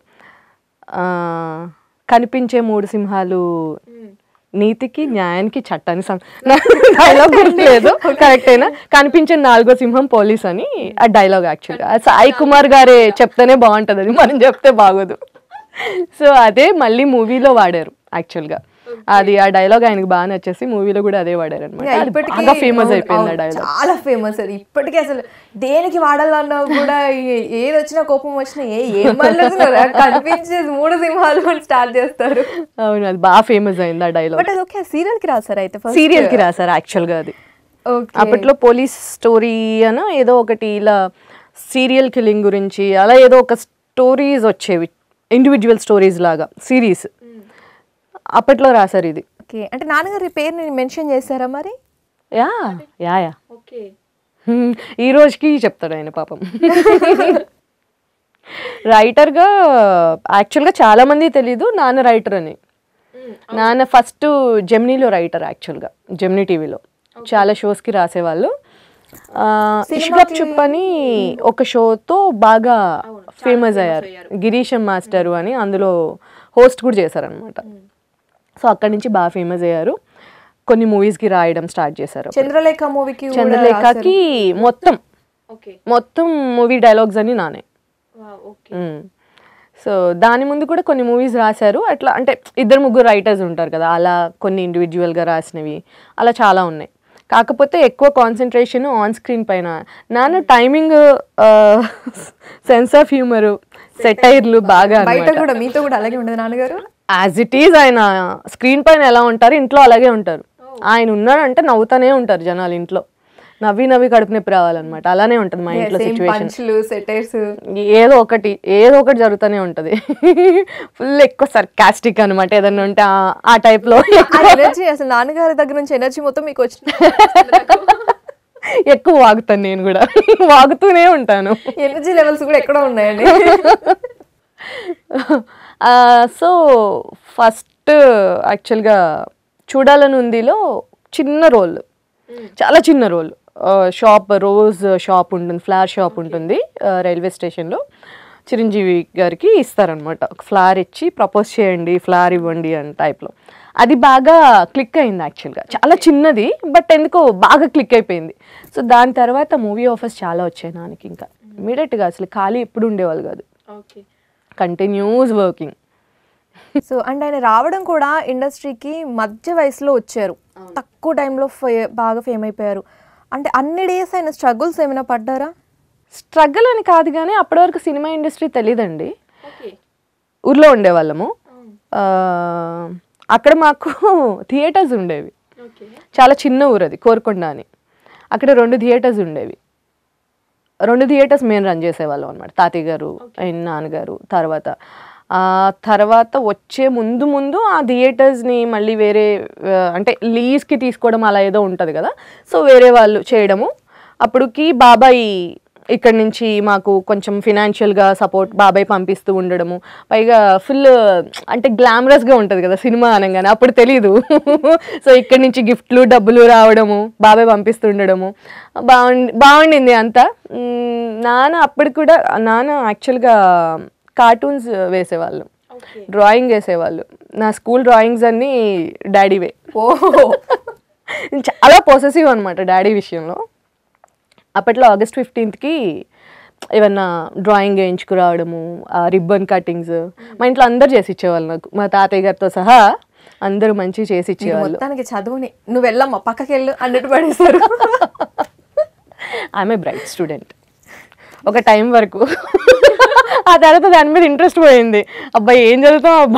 కనిపించే మూడు సింహాలు నీతికి న్యాయానికి చట్టానికి డైలాగ్ గుర్తులేదు కరెక్ట్ అయినా కనిపించే నాలుగో సింహం పోలీస్ అని ఆ డైలాగ్ యాక్చువల్గా సాయి కుమార్ గారే చెప్తేనే బాగుంటుంది అది మనం చెప్తే బాగోదు సో అదే మళ్ళీ మూవీలో వాడారు యాక్చువల్గా అది ఆ డైలాగ్ ఆయనకి బాగా నచ్చేసి మూవీలో కూడా అదే వాడారు ఇంకా అనమాట ఇప్పటికీ బాగా ఫేమస్ అవును, అయిపోయింది ఆ అవును, డైలాగ్ చాలా ఫేమస్ అది ఇప్పటికీ అసలు దేనికి వాడాలన్నా కూడా ఏ- ఏది వచ్చినా కోపం వచ్చినా ఏ ఏం మాట్లాడుతున్నారు కనిపించేది మూడు సింహాలు అని స్టార్ట్ చేస్తారు అవును అది బాగా ఫేమస్ అయింది ఆ డైలాగ్ బట్ అది ఓకే సీరియల్ కి రాసారు అయితే ఫస్ట్ సీరియల్ కి రాశారు యాక్చువల్ గా అది ఓకే అప్పట్లో పోలీస్ స్టోరీ అన ఏదో ఒకటి ఇలా సీరియల్ కిల్లింగ్ గురించి అలా ఏదో ఒక స్టోరీస్ వచ్చేవి ఇండివిజువల్ స్టోరీస్ లాగా సిరీస్ అప్పట్లో రాశారు ఇది ఓకే అంటే నాన్నగారి పేరుని మెన్షన్ చేశారా మరి యా యా యా ఓకే హ్మ్, ఈ రోజుకి చెప్తాడు ఆయన పాపం రైటర్గా యాక్చువల్గా చాలా మంది తెలీదు నాన్న రైటర్ అని నాన్న ఫస్ట్ జెమినీలో రైటర్ యాక్చువల్గా జెమినీ టీవీలో చాలా షోస్కి రాసేవాళ్ళు ఆ, ఇష్గప్ చుప్ అని ఒక షోతో బాగా ఫేమస్ అయ్యారు గిరీశం మాస్టరు అని అందులో హోస్ట్ కూడా చేశారనమాట సో అక్కడి నుంచి బాగా ఫేమస్ అయ్యారు కొన్ని మూవీస్కి రాయడం స్టార్ట్ చేశారు చంద్రలేఖ మూవీకి చంద్రలేఖకి మొత్తం ఓకే మొత్తం మూవీ డైలాగ్స్ అని నానే మ్మ్. సో దాని ముందు కూడా కొన్ని మూవీస్ రాశారు అట్లా అంటే ఇద్దరు ముగ్గురు రైటర్స్ ఉంటారు కదా అలా కొన్ని ఇండివిజువల్గా రాసినవి అలా చాలా ఉన్నాయి కాకపోతే ఎక్కువ కాన్సన్ట్రేషన్ ఆన్ స్క్రీన్ పైన నాన్న టైమింగ్ సెన్స్ ఆఫ్ హ్యూమర్ సెటైర్లు బాగా బయట కూడా మీతో కూడా అలాగే ఉండదు నాన్నగారు యాజ్ ఇట్ ఈజ్ ఆయన స్క్రీన్ పైన ఎలా ఉంటారు ఇంట్లో అలాగే ఉంటారు ఆయన ఉన్నాడంటే నవ్వుతానే ఉంటారు జనాలు ఇంట్లో నవ్వి నవ్వి కడుపు నొప్పి రావాలన్నమాట అలానే ఉంటుంది మా ఇంట్లో సేమ్ సిచ్యువేషన్ పంచులు సెటైర్స్ ఏదో ఒకటి ఏదో ఒకటి జరుగుతూనే ఉంటది ఫుల్ ఎక్కువ సర్కాస్టిక్ అనమాట ఏదన్నా ఉంటే ఆ- ఆ type లో ఆ ఎనర్జీ అసలు నాన్నగారి దగ్గర నుంచి ఎనర్జీ మొత్తం మీకు వచ్చిన ఎక్కువ వాగుతాను నేను కూడా వాగుతూనే ఉంటాను ఎనర్జీ లెవెల్స్ కూడా ఎక్కడో ఉన్నాయండి సో ఫస్ట్ యాక్చువల్గా చూడాలని ఉందిలో చిన్న రోల్ చాలా చిన్న రోల్ షాప్ రోజ్ షాప్ ఉంటుంది ఫ్లవర్ షాప్ ఉంటుంది రైల్వే స్టేషన్లో చిరంజీవి గారికి ఇస్తారనమాట ఒక ఫ్లవర్ ఇచ్చి ప్రపోజ్ చేయండి ఫ్లవర్ ఇవ్వండి అని టైప్లో అది బాగా క్లిక్ అయింది యాక్చువల్గా చాలా చిన్నది బట్ ఎందుకో బాగా క్లిక్ అయిపోయింది సో దాని తర్వాత మూవీ ఆఫర్స్ చాలా వచ్చాయి నాన్నకి ఇంకా ఇమీడియట్గా అసలు ఖాళీ ఎప్పుడు ఉండేవాళ్ళు కాదు కంటిన్యూస్ వర్కింగ్ సో అండ్ ఆయన రావడం కూడా ఇండస్ట్రీకి మధ్య వయసులో వచ్చారు తక్కువ టైంలో బాగా ఫేమ్ అయిపోయారు అంటే అన్ని డేస్ ఆయన స్ట్రగుల్స్ ఏమైనా పడ్డారా స్ట్రగుల్ అని కాదు కానీ అప్పటి వరకు సినిమా ఇండస్ట్రీ తెలియదండి ఊర్లో ఉండేవాళ్ళము ఆ, అక్కడ మాకు థియేటర్స్ ఉండేవి చాలా చిన్న ఊరు అది కోరుకొండ అని అక్కడ రెండు థియేటర్స్ ఉండేవి రెండు థియేటర్స్ మేము రన్ చేసేవాళ్ళం అనమాట తాతయ్య గారు ఆయన నాన్నగారు తర్వాత ఆ తర్వాత వచ్చే ముందు ముందు ఆ థియేటర్స్ని మళ్ళీ వేరే ఆ, అంటే లీజ్కి తీసుకోవడం అలా ఏదో ఉంటుంది కదా సో వేరే వాళ్ళు చేయడము అప్పుడుకి బాబాయ్ ఇక్కడ నుంచి మాకు కొంచెం ఫినాన్షియల్గా సపోర్ట్ బాబాయ్ పంపిస్తూ ఉండడము పైగా ఫుల్ అంటే గ్లామరస్గా ఉంటుంది కదా సినిమా అనగానే అప్పుడు తెలీదు సో ఇక్కడ నుంచి గిఫ్ట్లు డబ్బులు రావడము బాబాయ్ పంపిస్తూ ఉండడము బాగుండి బాగుండింది అంతా మ్మ్, నాన్న అప్పుడు కూడా నాన్న యాక్చువల్గా కార్టూన్స్ వేసేవాళ్ళు డ్రాయింగ్ వేసేవాళ్ళు నా స్కూల్ డ్రాయింగ్స్ అన్నీ డాడీవే ఓ చాలా పొసెసివ్ అనమాట డాడీ విషయంలో అప్పట్లో ఆగస్ట్ ఫిఫ్టీన్త్కి ఏమన్నా డ్రాయింగ్ వేయించుకురావడము రిబ్బన్ కటింగ్స్ మా ఇంట్లో అందరు చేసి ఇచ్చేవాళ్ళు నాకు మా తాతయ్య గారితో సహా అందరూ మంచిగా చేసి మీరు ఇచ్చేవాళ్ళు మొత్తానికి చదువుని నువ్వు వెళ్ళమ్మా పక్కకి వెళ్ళు అన్నట్టు పడేశారు ఐఎమ్ ఏ బ్రైట్ స్టూడెంట్ ఒక టైం వరకు ఆ తర్వాత దాని మీద ఇంట్రెస్ట్ పోయింది అబ్బాయి ఏం చదువుతాం అబ్బా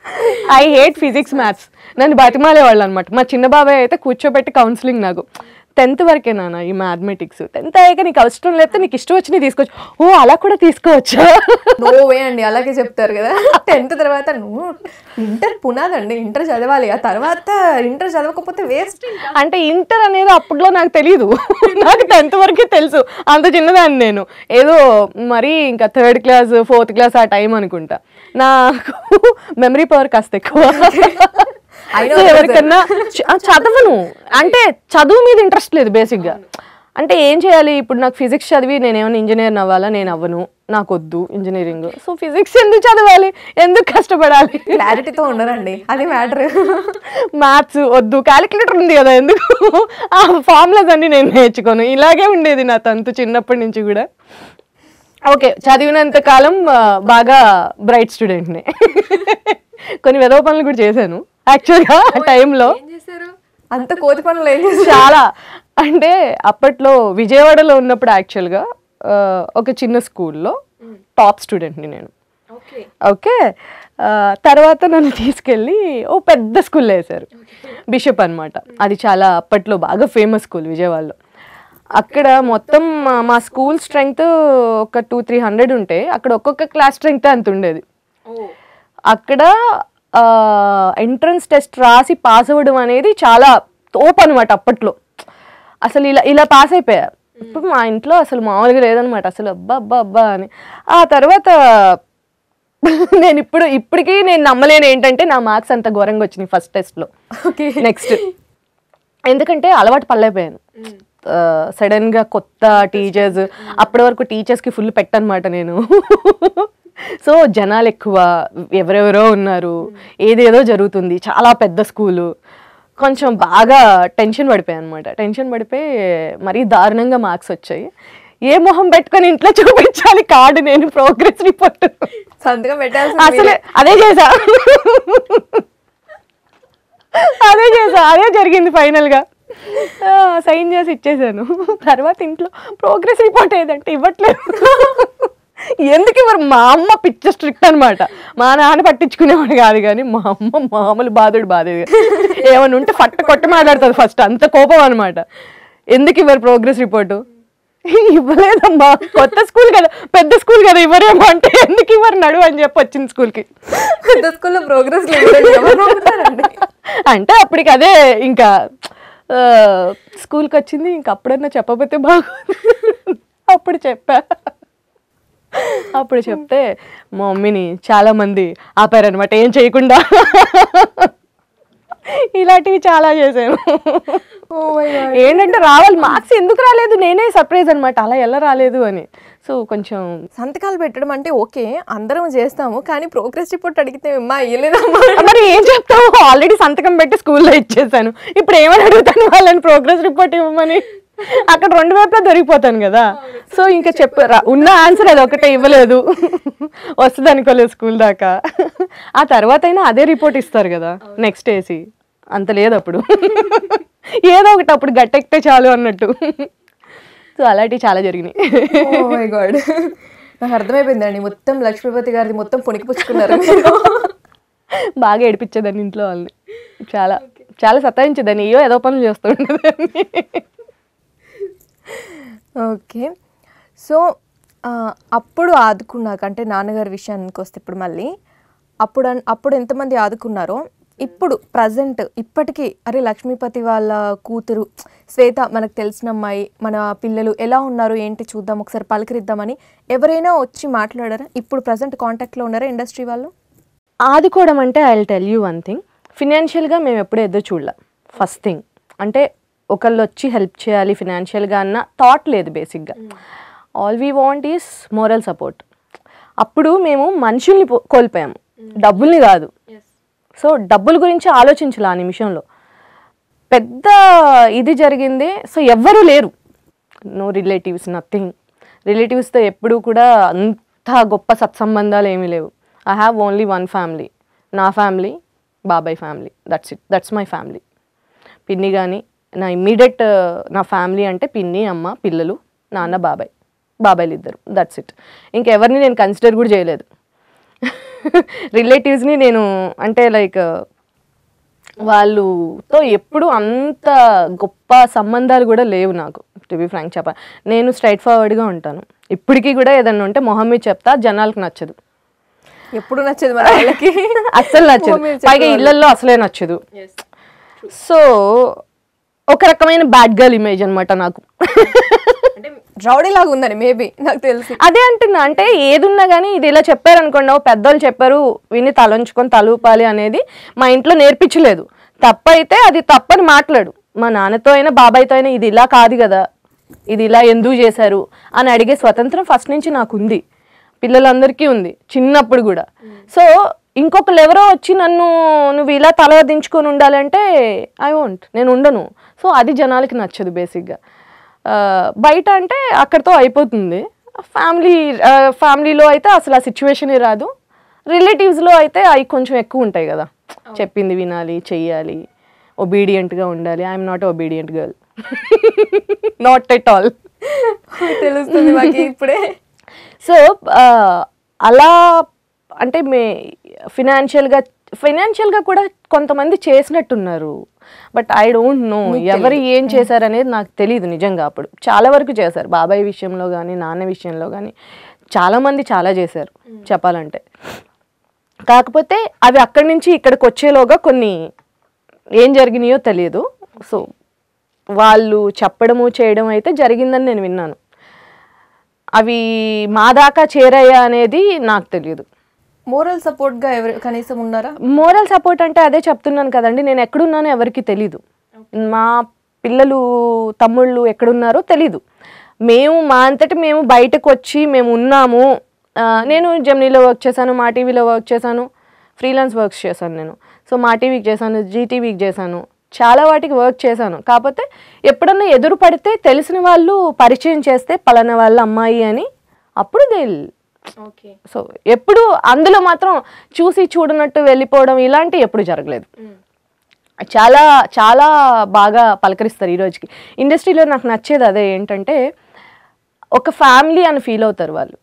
ఐ హేట్ ఫిజిక్స్ మ్యాథ్స్ నన్ను బతిమాలేవాళ్ళు అనమాట మా చిన్న బాబాయ్ అయితే కూర్చోబెట్టి కౌన్సిలింగ్ నాకు టెన్త్ వరకే నాన్న ఈ మ్యాథమెటిక్స్ టెన్త్ అయ్యాక నీకు అవసరం లేకపోతే నీకు ఇష్టం వచ్చి తీసుకోవచ్చు ఓ అలా కూడా తీసుకోవచ్చా నో వే అండి అలాగే చెప్తారు కదా టెన్త్ తర్వాత నువ్వు ఇంటర్ పునాదండి ఇంటర్ చదవాలి ఆ తర్వాత ఇంటర్ చదవకపోతే వేస్ట్ అంటే ఇంటర్ అనేది అప్పట్లో నాకు తెలియదు నాకు టెన్త్ వరకే తెలుసు అంత చిన్నదాన్ని నేను ఏదో మరీ ఇంకా థర్డ్ క్లాస్ ఫోర్త్ క్లాస్ ఆ టైం అనుకుంటా నాకు మెమరీ పవర్ కాస్త ఎక్కువ అయినా So, వదిలేసారు. ఎవరికన్నా చ- ఆ, చదవను అంటే చదువు మీద ఇంట్రెస్ట్ లేదు బేసిక్గా అంటే ఏం చేయాలి ఇప్పుడు నాకు ఫిజిక్స్ చదివి నేను ఏమైనా ఇంజనీర్ అవ్వాలా నేను అవ్వను నాకు వద్దు ఇంజనీరింగ్ సో ఫిజిక్స్ ఎందుకు చదవాలి ఎందుకు కష్టపడాలి క్లారిటీతో ఉండరండి అది మ్యాటర్ మ్యాథ్స్ వద్దు క్యాలిక్యులేటర్ ఉంది కదా ఎందుకు ఆ ఫార్ములాస్ అన్ని నేను నేర్చుకోను ఇలాగే ఉండేది నా తంతు చిన్నప్పటి నుంచి కూడా ఓకే చదివినంత కాలం ఆ, బాగా బ్రైట్ స్టూడెంట్ని కొన్ని వెదవ పనులు కూడా చేశాను యాక్చువల్గా ఆ టైంలో అంత కోతి పనులు ఏం చేస్తారు చాలా అంటే అప్పట్లో విజయవాడలో ఉన్నప్పుడు యాక్చువల్గా ఆ, ఒక చిన్న స్కూల్లో టాప్ స్టూడెంట్ని నేను ఓకే ఆ, తర్వాత నన్ను తీసుకెళ్ళి ఓ పెద్ద స్కూల్లో వేశారు బిషప్ అన్నమాట అది చాలా అప్పట్లో బాగా ఫేమస్ స్కూల్ విజయవాడలో అక్కడ మొత్తం మా- మా స్కూల్ స్ట్రెంగ్త్ ఒక టూ త్రీ హండ్రెడ్ ఉంటే అక్కడ ఒక్కొక్క క్లాస్ స్ట్రెంగ్త్ అంత ఉండేది అక్కడ ఎంట్రన్స్ టెస్ట్ రాసి పాస్ అవ్వడం అనేది చాలా తోపు అనమాట అప్పట్లో అసలు ఇలా ఇలా పాస్ అయిపోయా ఇప్పుడు మా ఇంట్లో అసలు మామూలుగా లేదనమాట అసలు అబ్బా అబ్బా అబ్బా అని ఆ తర్వాత నేను ఇప్పుడు ఇప్పటికీ నేను నమ్మలేను ఏంటంటే నా మార్క్స్ అంత ఘోరంగా వచ్చినాయి ఫస్ట్ టెస్ట్లో ఓకే నెక్స్ట్ ఎందుకంటే అలవాటు పడలేకపోయాను సడన్ గా కొత్త టీచర్స్ అప్పటి వరకు టీచర్స్ కి ఫుల్ పెట్టనమాట నేను సో జనాలు ఎక్కువ ఎవరెవరో ఉన్నారు ఏదేదో జరుగుతుంది చాలా పెద్ద స్కూలు కొంచెం బాగా టెన్షన్ పడిపోయాయి అనమాట టెన్షన్ పడిపోయి మరీ దారుణంగా మార్క్స్ వచ్చాయి ఏ మొహం పెట్టుకొని ఇంట్లో చూపించాలి కార్డు నేను ప్రోగ్రెస్ రిపోర్ట్ సంతకం పెట్టాల్సి అసలే అదే చేసా అదే చేసా అదే జరిగింది ఫైనల్ గా సైన్ చేసి ఇచ్చేసాను తర్వాత ఇంట్లో ప్రోగ్రెస్ రిపోర్ట్ ఏదంటే ఇవ్వట్లేదు ఎందుకు ఇవ్వరు మా అమ్మ పిచ్చ స్ట్రిక్ట్ అనమాట మా నాన్న పట్టించుకునేవాడు కాదు కానీ మా అమ్మ మామూలు బాధుడు బాధేది ఏమైనా ఉంటే ఫట్ట కొట్టి మాట్లాడుతుంది ఫస్ట్ అంత కోపం అనమాట ఎందుకు ఇవ్వరు ప్రోగ్రెస్ రిపోర్టు ఇవ్వలేదమ్మా కొత్త స్కూల్ కదా పెద్ద స్కూల్ కదా ఇవ్వరేమో అంటే ఎందుకు ఇవ్వరు నడు అని చెప్పి వచ్చింది స్కూల్కి పెద్ద స్కూల్లో ప్రోగ్రెస్ లేదు అంటే అప్పటికి అదే ఇంకా ఆ, స్కూల్కి వచ్చింది ఇంక అప్పుడన్నా చెప్పబోతే బాగుంది అప్పుడు చెప్పా అప్పుడు చెప్తే మా మమ్మీని చాలా మంది ఆపారనమాట ఏం చేయకుండా ఇలాంటివి చాలా చేశాను ఏంటంటే రావాలి మార్క్స్ ఎందుకు రాలేదు నేనే సర్ప్రైజ్ అనమాట అలా ఎలా రాలేదు అని సో కొంచెం సంతకాలు పెట్టడం అంటే ఓకే అందరం చేస్తాము కానీ ప్రోగ్రెస్ రిపోర్ట్ అడిగితే అమ్మా ఇయ్యలేదమ్మా మరి ఏం చెప్తావు ఆల్రెడీ సంతకం పెట్టి స్కూల్లో ఇచ్చేసాను ఇప్పుడు ఏమని అడుగుతాను వాళ్ళని ప్రోగ్రెస్ రిపోర్ట్ ఇవ్వమని అక్కడ రెండు వైపులా దొరికిపోతాను కదా సో ఇంకా చెప్పు రా- ఉన్న ఆన్సర్ అది ఒకటే ఇవ్వలేదు వస్తుంది అనుకోలేదు స్కూల్ దాకా ఆ తర్వాత అయినా అదే రిపోర్ట్ ఇస్తారు కదా నెక్స్ట్ వేసి అంత లేదు అప్పుడు ఏదో ఒకటి అప్పుడు గట్టెక్తే చాలు అన్నట్టు సో అలాంటివి చాలా జరిగినాయి ఓ మై గాడ్ నాకు అర్థమైపోయిందండి మొత్తం లక్ష్మీపతి గారిది మొత్తం పుణికిపుచ్చుకున్నారు మీరు. బాగా ఏడిపించేదాన్ని ఇంట్లో వాళ్ళని చాలా చాలా సతాయించేదాన్ని అయ్యో ఏదో పనులు చేస్తూ ఉండేదాన్ని ఓకే సో ఆ, అప్పుడు ఆదుకున్నాక అంటే నాన్నగారి విషయానికి వస్తే ఇప్పుడు మళ్ళీ అప్పుడు అన్- అప్పుడు ఎంతమంది ఆదుకున్నారో ఇప్పుడు ప్రజెంట్ ఇప్పటికీ అరే లక్ష్మీపతి వాళ్ళ కూతురు శ్వేత మనకు తెలిసిన అమ్మాయి మన పిల్లలు ఎలా ఉన్నారు ఏంటి చూద్దాం ఒకసారి పలకరిద్దామని ఎవరైనా వచ్చి మాట్లాడారా ఇప్పుడు ప్రజెంట్ కాంటాక్ట్లో ఉన్నారా ఇండస్ట్రీ వాళ్ళు ఆదుకోవడం అంటే I tell you one thing ఫినాన్షియల్గా మేము ఎప్పుడూ ఎదురు చూడలే ఫస్ట్ థింగ్ అంటే ఒకళ్ళు వచ్చి హెల్ప్ చేయాలి ఫినాన్షియల్గా అన్న థాట్ లేదు బేసిక్గా all we want is moral support అప్పుడు మేము మనుషుల్ని పో- కోల్పోయాము డబ్బుల్ని కాదు సో డబ్బుల గురించి ఆలోచించాలి ఆ నిమిషంలో పెద్ద ఇది జరిగింది సో ఎవ్వరూ లేరు నో రిలేటివ్స్ నథింగ్ రిలేటివ్స్తో ఎప్పుడూ కూడా అంత గొప్ప సత్సంబంధాలు ఏమీ లేవు I have only one family నా ఫ్యామిలీ బాబాయ్ family that's it that's my family పిన్ని కానీ నా ఇమ్మీడియట్ నా ఫ్యామిలీ అంటే పిన్ని అమ్మ పిల్లలు నాన్న బాబాయ్ బాబాయ్లు ఇద్దరు దట్స్ ఇట్ ఇంకెవరిని నేను కన్సిడర్ కూడా చేయలేదు రిలేటివ్స్ని నేను అంటే లైక్ వాళ్ళుతో ఎప్పుడు అంత గొప్ప సంబంధాలు కూడా లేవు నాకు టు బి ఫ్రాంక్ చెప్ప నేను స్ట్రైట్ ఫార్వర్డ్గా ఉంటాను ఇప్పటికీ కూడా ఏదన్నా ఉంటే మొహం మీద చెప్తా జనాలకు నచ్చదు ఎప్పుడు నచ్చదు మరి వాళ్ళకి అస్సలు నచ్చదు మొహం మీద పైగా ఇళ్లలో అసలే నచ్చదు సో ఒక రకమైన బ్యాడ్ గర్ల్ ఇమేజ్ అనమాట నాకు రౌడీ లాగా ఉందని మేబీ నాకు తెలిసి అదే అంటున్నా అంటే ఏదున్నా కానీ ఇది ఇలా చెప్పారు అనుకోండి ఓ పెద్దోళ్ళు చెప్పారు విని తలంచుకొని తలూపాలి అనేది మా ఇంట్లో నేర్పించలేదు తప్పైతే అది తప్పని మాట్లాడు మా నాన్నతో అయినా బాబాయ్తో అయినా ఇది ఇలా కాదు కదా ఇది ఇలా ఎందుకు చేశారు అని అడిగే స్వతంత్రం ఫస్ట్ నుంచి నాకు ఉంది పిల్లలందరికీ ఉంది చిన్నప్పుడు కూడా సో ఇంకొకరు ఎవరో వచ్చి నన్ను నువ్వు ఇలా తల దించుకొని ఉండాలంటే ఐ వాంట్ నేను ఉండను సో అది జనాలకి నచ్చదు బేసిక్గా ఆ, బయట అంటే అక్కడితో అయిపోతుంది ఫ్యామిలీ ఫ్యామిలీలో అయితే అసలు ఆ సిచ్యువేషనే రాదు రిలేటివ్స్లో అయితే అవి కొంచెం ఎక్కువ ఉంటాయి కదా చెప్పింది వినాలి చెయ్యాలి ఒబీడియంట్గా ఉండాలి I'm not obedient girl not at all తెలుస్తుంది మాకు ఇప్పుడే సో అలా అంటే మే ఫినాన్షియల్గా ఫైనాన్షియల్గా కూడా కొంతమంది చేసినట్టున్నారు బట్ ఐ డోంట్ నో ఎవరు ఏం చేశారు అనేది నాకు తెలియదు నిజంగా అప్పుడు చాలా వరకు చేశారు బాబాయ్ విషయంలో కానీ నాన్న విషయంలో కానీ చాలామంది చాలా చేశారు చెప్పాలంటే కాకపోతే అవి అక్కడి నుంచి ఇక్కడికి వచ్చేలోగా కొన్ని ఏం జరిగినాయో తెలియదు సో వాళ్ళు చెప్పడము చేయడం అయితే జరిగిందని నేను విన్నాను అవి మా దాకా చేరాయా అనేది నాకు తెలియదు మోరల్ సపోర్ట్ గా ఎవరు కనీసం ఉన్నారా మోరల్ సపోర్ట్ అంటే అదే చెప్తున్నాను కదండి నేను ఎక్కడున్నానో ఎవరికి తెలీదు మా పిల్లలు తమ్ముళ్ళు ఎక్కడున్నారో తెలీదు మేము మా అంతటి మేము బయటకు వచ్చి మేము ఉన్నాము ఆ, నేను జెమినీలో వర్క్ చేశాను మా టీవీలో వర్క్ చేశాను ఫ్రీలాన్స్ వర్క్స్ చేశాను నేను సో మా టీవీకి చేశాను జీటీవీకి చేశాను చాలా వాటికి వర్క్ చేశాను కాకపోతే ఎప్పుడన్నా ఎదురు పడితే తెలిసిన వాళ్ళు పరిచయం చేస్తే పలానా వాళ్ళ అమ్మాయి అని అప్పుడు దే ఓకే సో ఎప్పుడు అందులో మాత్రం చూసి చూడనట్టు వెళ్ళిపోవడం ఇలాంటి ఎప్పుడు జరగలేదు చాలా చాలా బాగా పలకరిస్తారు ఈ రోజుకి ఇండస్ట్రీలో నాకు నచ్చేది అదే ఏంటంటే ఒక ఫ్యామిలీ అని ఫీల్ అవుతారు వాళ్ళు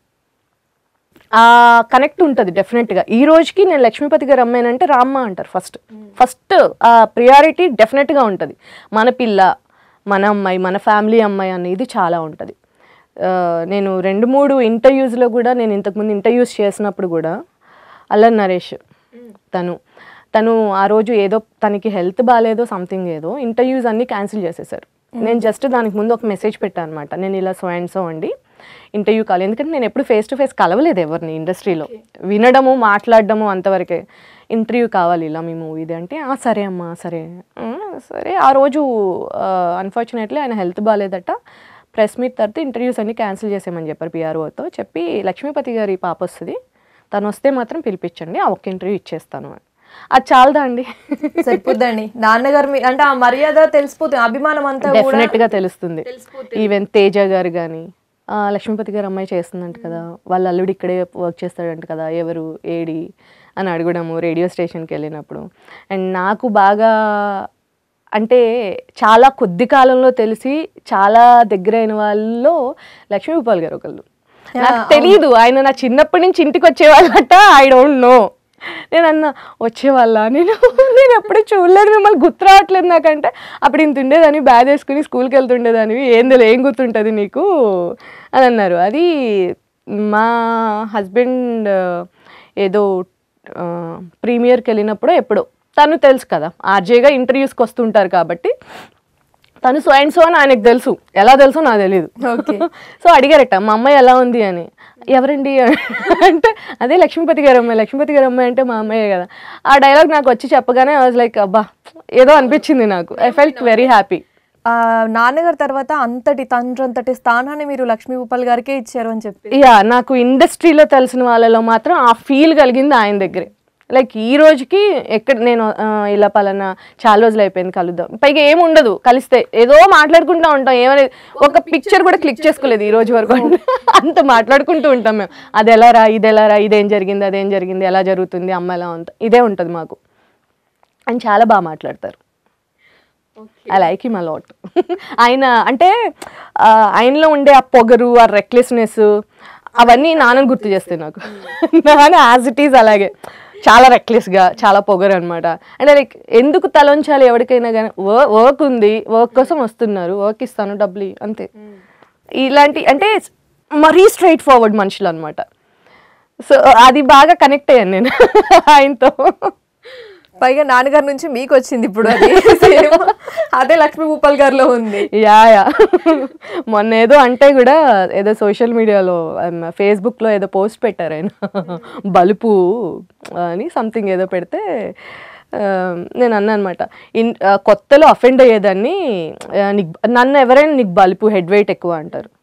ఆ కనెక్ట్ ఉంటుంది డెఫినెట్గా ఈ రోజుకి నేను లక్ష్మీపతి గారు అమ్మాయినంటే రామ్మ అంటారు ఫస్ట్ ఫస్ట్ ఆ ప్రియారిటీ డెఫినెట్గా ఉంటుంది మన పిల్ల మన అమ్మాయి మన ఫ్యామిలీ అమ్మాయి అనేది చాలా ఉంటుంది ఆ, నేను రెండు మూడు ఇంటర్వ్యూస్లో కూడా నేను ఇంతకుముందు ఇంటర్వ్యూస్ చేసినప్పుడు కూడా అల్లరి నరేష్ తను తను ఆ రోజు ఏదో తనకి హెల్త్ బాగాలేదో సంథింగ్ ఏదో ఇంటర్వ్యూస్ అన్నీ క్యాన్సిల్ చేసేసారు నేను జస్ట్ దానికి ముందు ఒక మెసేజ్ పెట్టాను అనమాట నేను ఇలా సో అండ్ సో అండి ఇంటర్వ్యూ కావాలి ఎందుకంటే నేను ఎప్పుడు ఫేస్ టు ఫేస్ కలవలేదు ఎవరిని ఇండస్ట్రీలో వినడము మాట్లాడడము అంతవరకే ఇంటర్వ్యూ కావాలి ఇలా మీ మూవీది అంటే "ఆ, సరే అమ్మా సరే "ఆ, సరే ఆ రోజు అన్ఫార్చునేట్లీ ఆయన హెల్త్ బాగాలేదట ప్రెస్ మీట్ తర్వాత ఇంటర్వ్యూస్ అన్ని క్యాన్సిల్ చేసామని చెప్పారు పిఆర్ఓతో చెప్పి లక్ష్మీపతి గారి పాప వస్తుంది తను వస్తే మాత్రం పిలిపించండి ఆ ఒక్క ఇంటర్వ్యూ ఇచ్చేస్తాను అని అది చాలదా అండి సరిపోద్దండి నాన్నగారు మీ అంటే ఆ మర్యాద తెలిసిపోతుంది అభిమానం అంతా కూడా డెఫినెట్ గా తెలుస్తుంది ఈవెన్ తేజ గారు కానీ లక్ష్మీపతి గారు అమ్మాయి చేస్తుందంట కదా వాళ్ళ అల్లుడు ఇక్కడే వర్క్ చేస్తాడంట కదా ఎవరు ఏడి అని అడగడము రేడియో స్టేషన్కి వెళ్ళినప్పుడు అండ్ నాకు బాగా అంటే చాలా కొద్ది కాలంలో తెలిసి చాలా దగ్గరైన వాళ్ళలో లక్ష్మీపాల్ గారు ఒకళ్ళు నాకు తెలియదు ఆయన నా చిన్నప్పటి నుంచి ఇంటికి వచ్చేవాళ్ళట ఐ డోంట్ నో నేను అన్న వచ్చేవాళ్ళ నేను నేను ఎప్పుడు చూడలేదు మిమ్మల్ని గుర్తు రావట్లేదు నాకంటే అప్పుడు ఇంత ఉండేదాన్ని బ్యాగ్ వేసుకుని స్కూల్కి వెళ్తుండేదానివి ఏంది ఏం గుర్తుంటుంది నీకు అని అన్నారు అది మా హస్బెండ్ ఏదో ప్రీమియర్కి వెళ్ళినప్పుడు ఎప్పుడో తను తెలుసు కదా ఆర్జేగా ఇంటర్వ్యూస్కి వస్తుంటారు కాబట్టి తను సో అండ్ సో అని ఆయనకు తెలుసు ఎలా తెలుసో నాకు తెలియదు ఓకే సో అడిగారట మా అమ్మాయి ఎలా ఉంది అని ఎవరండి అంటే అదే లక్ష్మీపతి గారు అమ్మాయి లక్ష్మీపతి గారు అమ్మాయి అంటే మా అమ్మాయే కదా ఆ డైలాగ్ నాకు వచ్చి చెప్పగానే వాజ్ లైక్ అబ్బా ఏదో అనిపించింది నాకు ఐ ఫెల్ట్ వెరీ హ్యాపీ ఆ నాన్నగారి తర్వాత అంతటి తండ్రి అంతటి స్థానాన్ని మీరు లక్ష్మీ ఉప్పల్ గారికే ఇచ్చారు అని చెప్పి యా నాకు ఇండస్ట్రీలో తెలిసిన వాళ్ళలో మాత్రం ఆ ఫీల్ కలిగింది ఆయన దగ్గరే లైక్ ఈ రోజుకి ఎక్కడ నేను ఆ, ఇలా పలానా చాలా రోజులు అయిపోయింది కలుద్దాం పైగా ఏమి ఉండదు కలిస్తే ఏదో మాట్లాడుకుంటూ ఉంటాం ఏమనేది ఒక పిక్చర్ కూడా క్లిక్ చేసుకోలేదు ఈ రోజు వరకు అంత మాట్లాడుకుంటూ ఉంటాం మేము అది ఎలా రా ఇది ఎలా రా ఇదేం జరిగింది అదేం జరిగింది ఎలా జరుగుతుంది అమ్మ ఎలా ఉంటుంది ఇదే ఉంటుంది మాకు ఆయన చాలా బాగా మాట్లాడతారు ఐ లైక్ హిమ్ అలాట్ ఆయన అంటే ఆ, ఆయనలో ఉండే ఆ పొగరు ఆ రెక్లెస్నెస్ అవన్నీ నాన్నని గుర్తు చేస్తాయి నాకు నాన్న యాజ్ ఇట్ ఈజ్ అలాగే చాలా రెక్లెస్గా చాలా పొగరు అనమాట అంటే లైక్ ఎందుకు తలంచాలి ఎవరికైనా కానీ వర్క్ ఉంది వర్క్ కోసం వస్తున్నారు వర్క్ ఇస్తాను డబ్బులు ఇయ్యి, అంతే ఇలాంటి అంటే మరీ స్ట్రైట్ ఫార్వర్డ్ మనుషులు అనమాట సో అది బాగా కనెక్ట్ అయ్యాను నేను ఆయనతో పైగా నాన్నగారి నుంచి మీకు వచ్చింది ఇప్పుడు అది Same. అదే లక్ష్మీ భూపాల్ గారిలో ఉంది యా యా మొన్న ఏదో అంటే కూడా ఏదో సోషల్ మీడియాలో ఫేస్బుక్లో ఏదో పోస్ట్ పెట్టారు ఆయన బలుపు అని సంథింగ్ ఏదో పెడితే ఆ, నేను అన్నా అనమాట ఇన్ ఆ, కొత్తలో అఫెండ్ అయ్యేదాన్ని ఆ, నీకు నన్ను ఎవరైనా నీకు బలుపు హెడ్ వెయిట్ ఎక్కువ అంటారు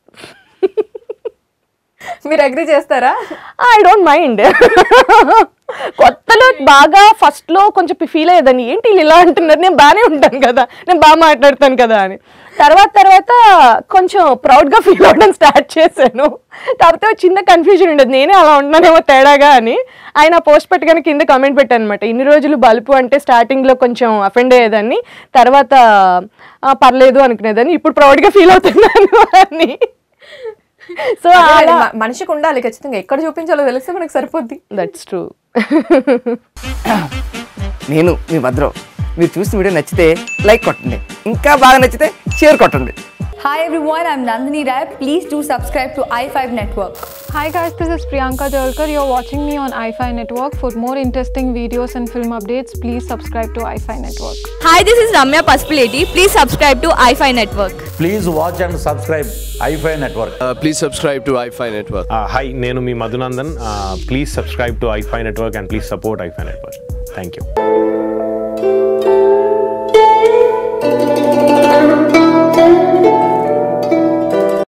మీరు అగ్రి చేస్తారా ఐ డోంట్ మైండ్ కొత్తలో బాగా ఫస్ట్ లో కొంచెం ఫీల్ అయ్యేదాన్ని ఏంటి వీళ్ళు ఇలా అంటున్నారు నేను బాగానే ఉంటాను కదా నేను బాగా మాట్లాడతాను కదా అని తర్వాత తర్వాత కొంచెం ప్రౌడ్ గా ఫీల్ అవ్వడం స్టార్ట్ చేశాను కాకపోతే ఒక చిన్న కన్ఫ్యూజన్ ఉండేది నేనే అలా ఉన్నానేమో తేడాగా అని ఆయన పోస్ట్ పెట్టగానే కింద కామెంట్ పెట్టాను అనమాట ఇన్ని రోజులు బలుపు అంటే స్టార్టింగ్ లో కొంచెం అఫెండ్ అయ్యేదాన్ని తర్వాత ఆ, పర్లేదు అనుకునేదాన్ని ఇప్పుడు ప్రౌడ్ గా ఫీల్ అవుతున్నాను అని సో అదే, మ- మనిషికి ఉండాలి ఖచ్చితంగా ఎక్కడ చూపించాలో తెలిస్తే మనకు సరిపోద్ది దట్స్ ట్రూ నేను మీ భద్రం మీరు చూసిన వీడియో నచ్చితే లైక్ కొట్టండి ఇంకా బాగా నచ్చితే షేర్ కొట్టండి Hi everyone, I'm Nandini Rai. Please do subscribe to i5 Network. Hi guys, this is Priyanka Jalkar. You're watching me on iFi Network. For more interesting videos and film updates, please subscribe to iFi Network. Hi, this is Ramya Paspaleti. Please subscribe to iFi Network. Please watch and subscribe iFi Network. Uh, please subscribe to iFi Network. హాయ్ నేను మీ Madhunandan please subscribe to iFi network and please support iFi network thank you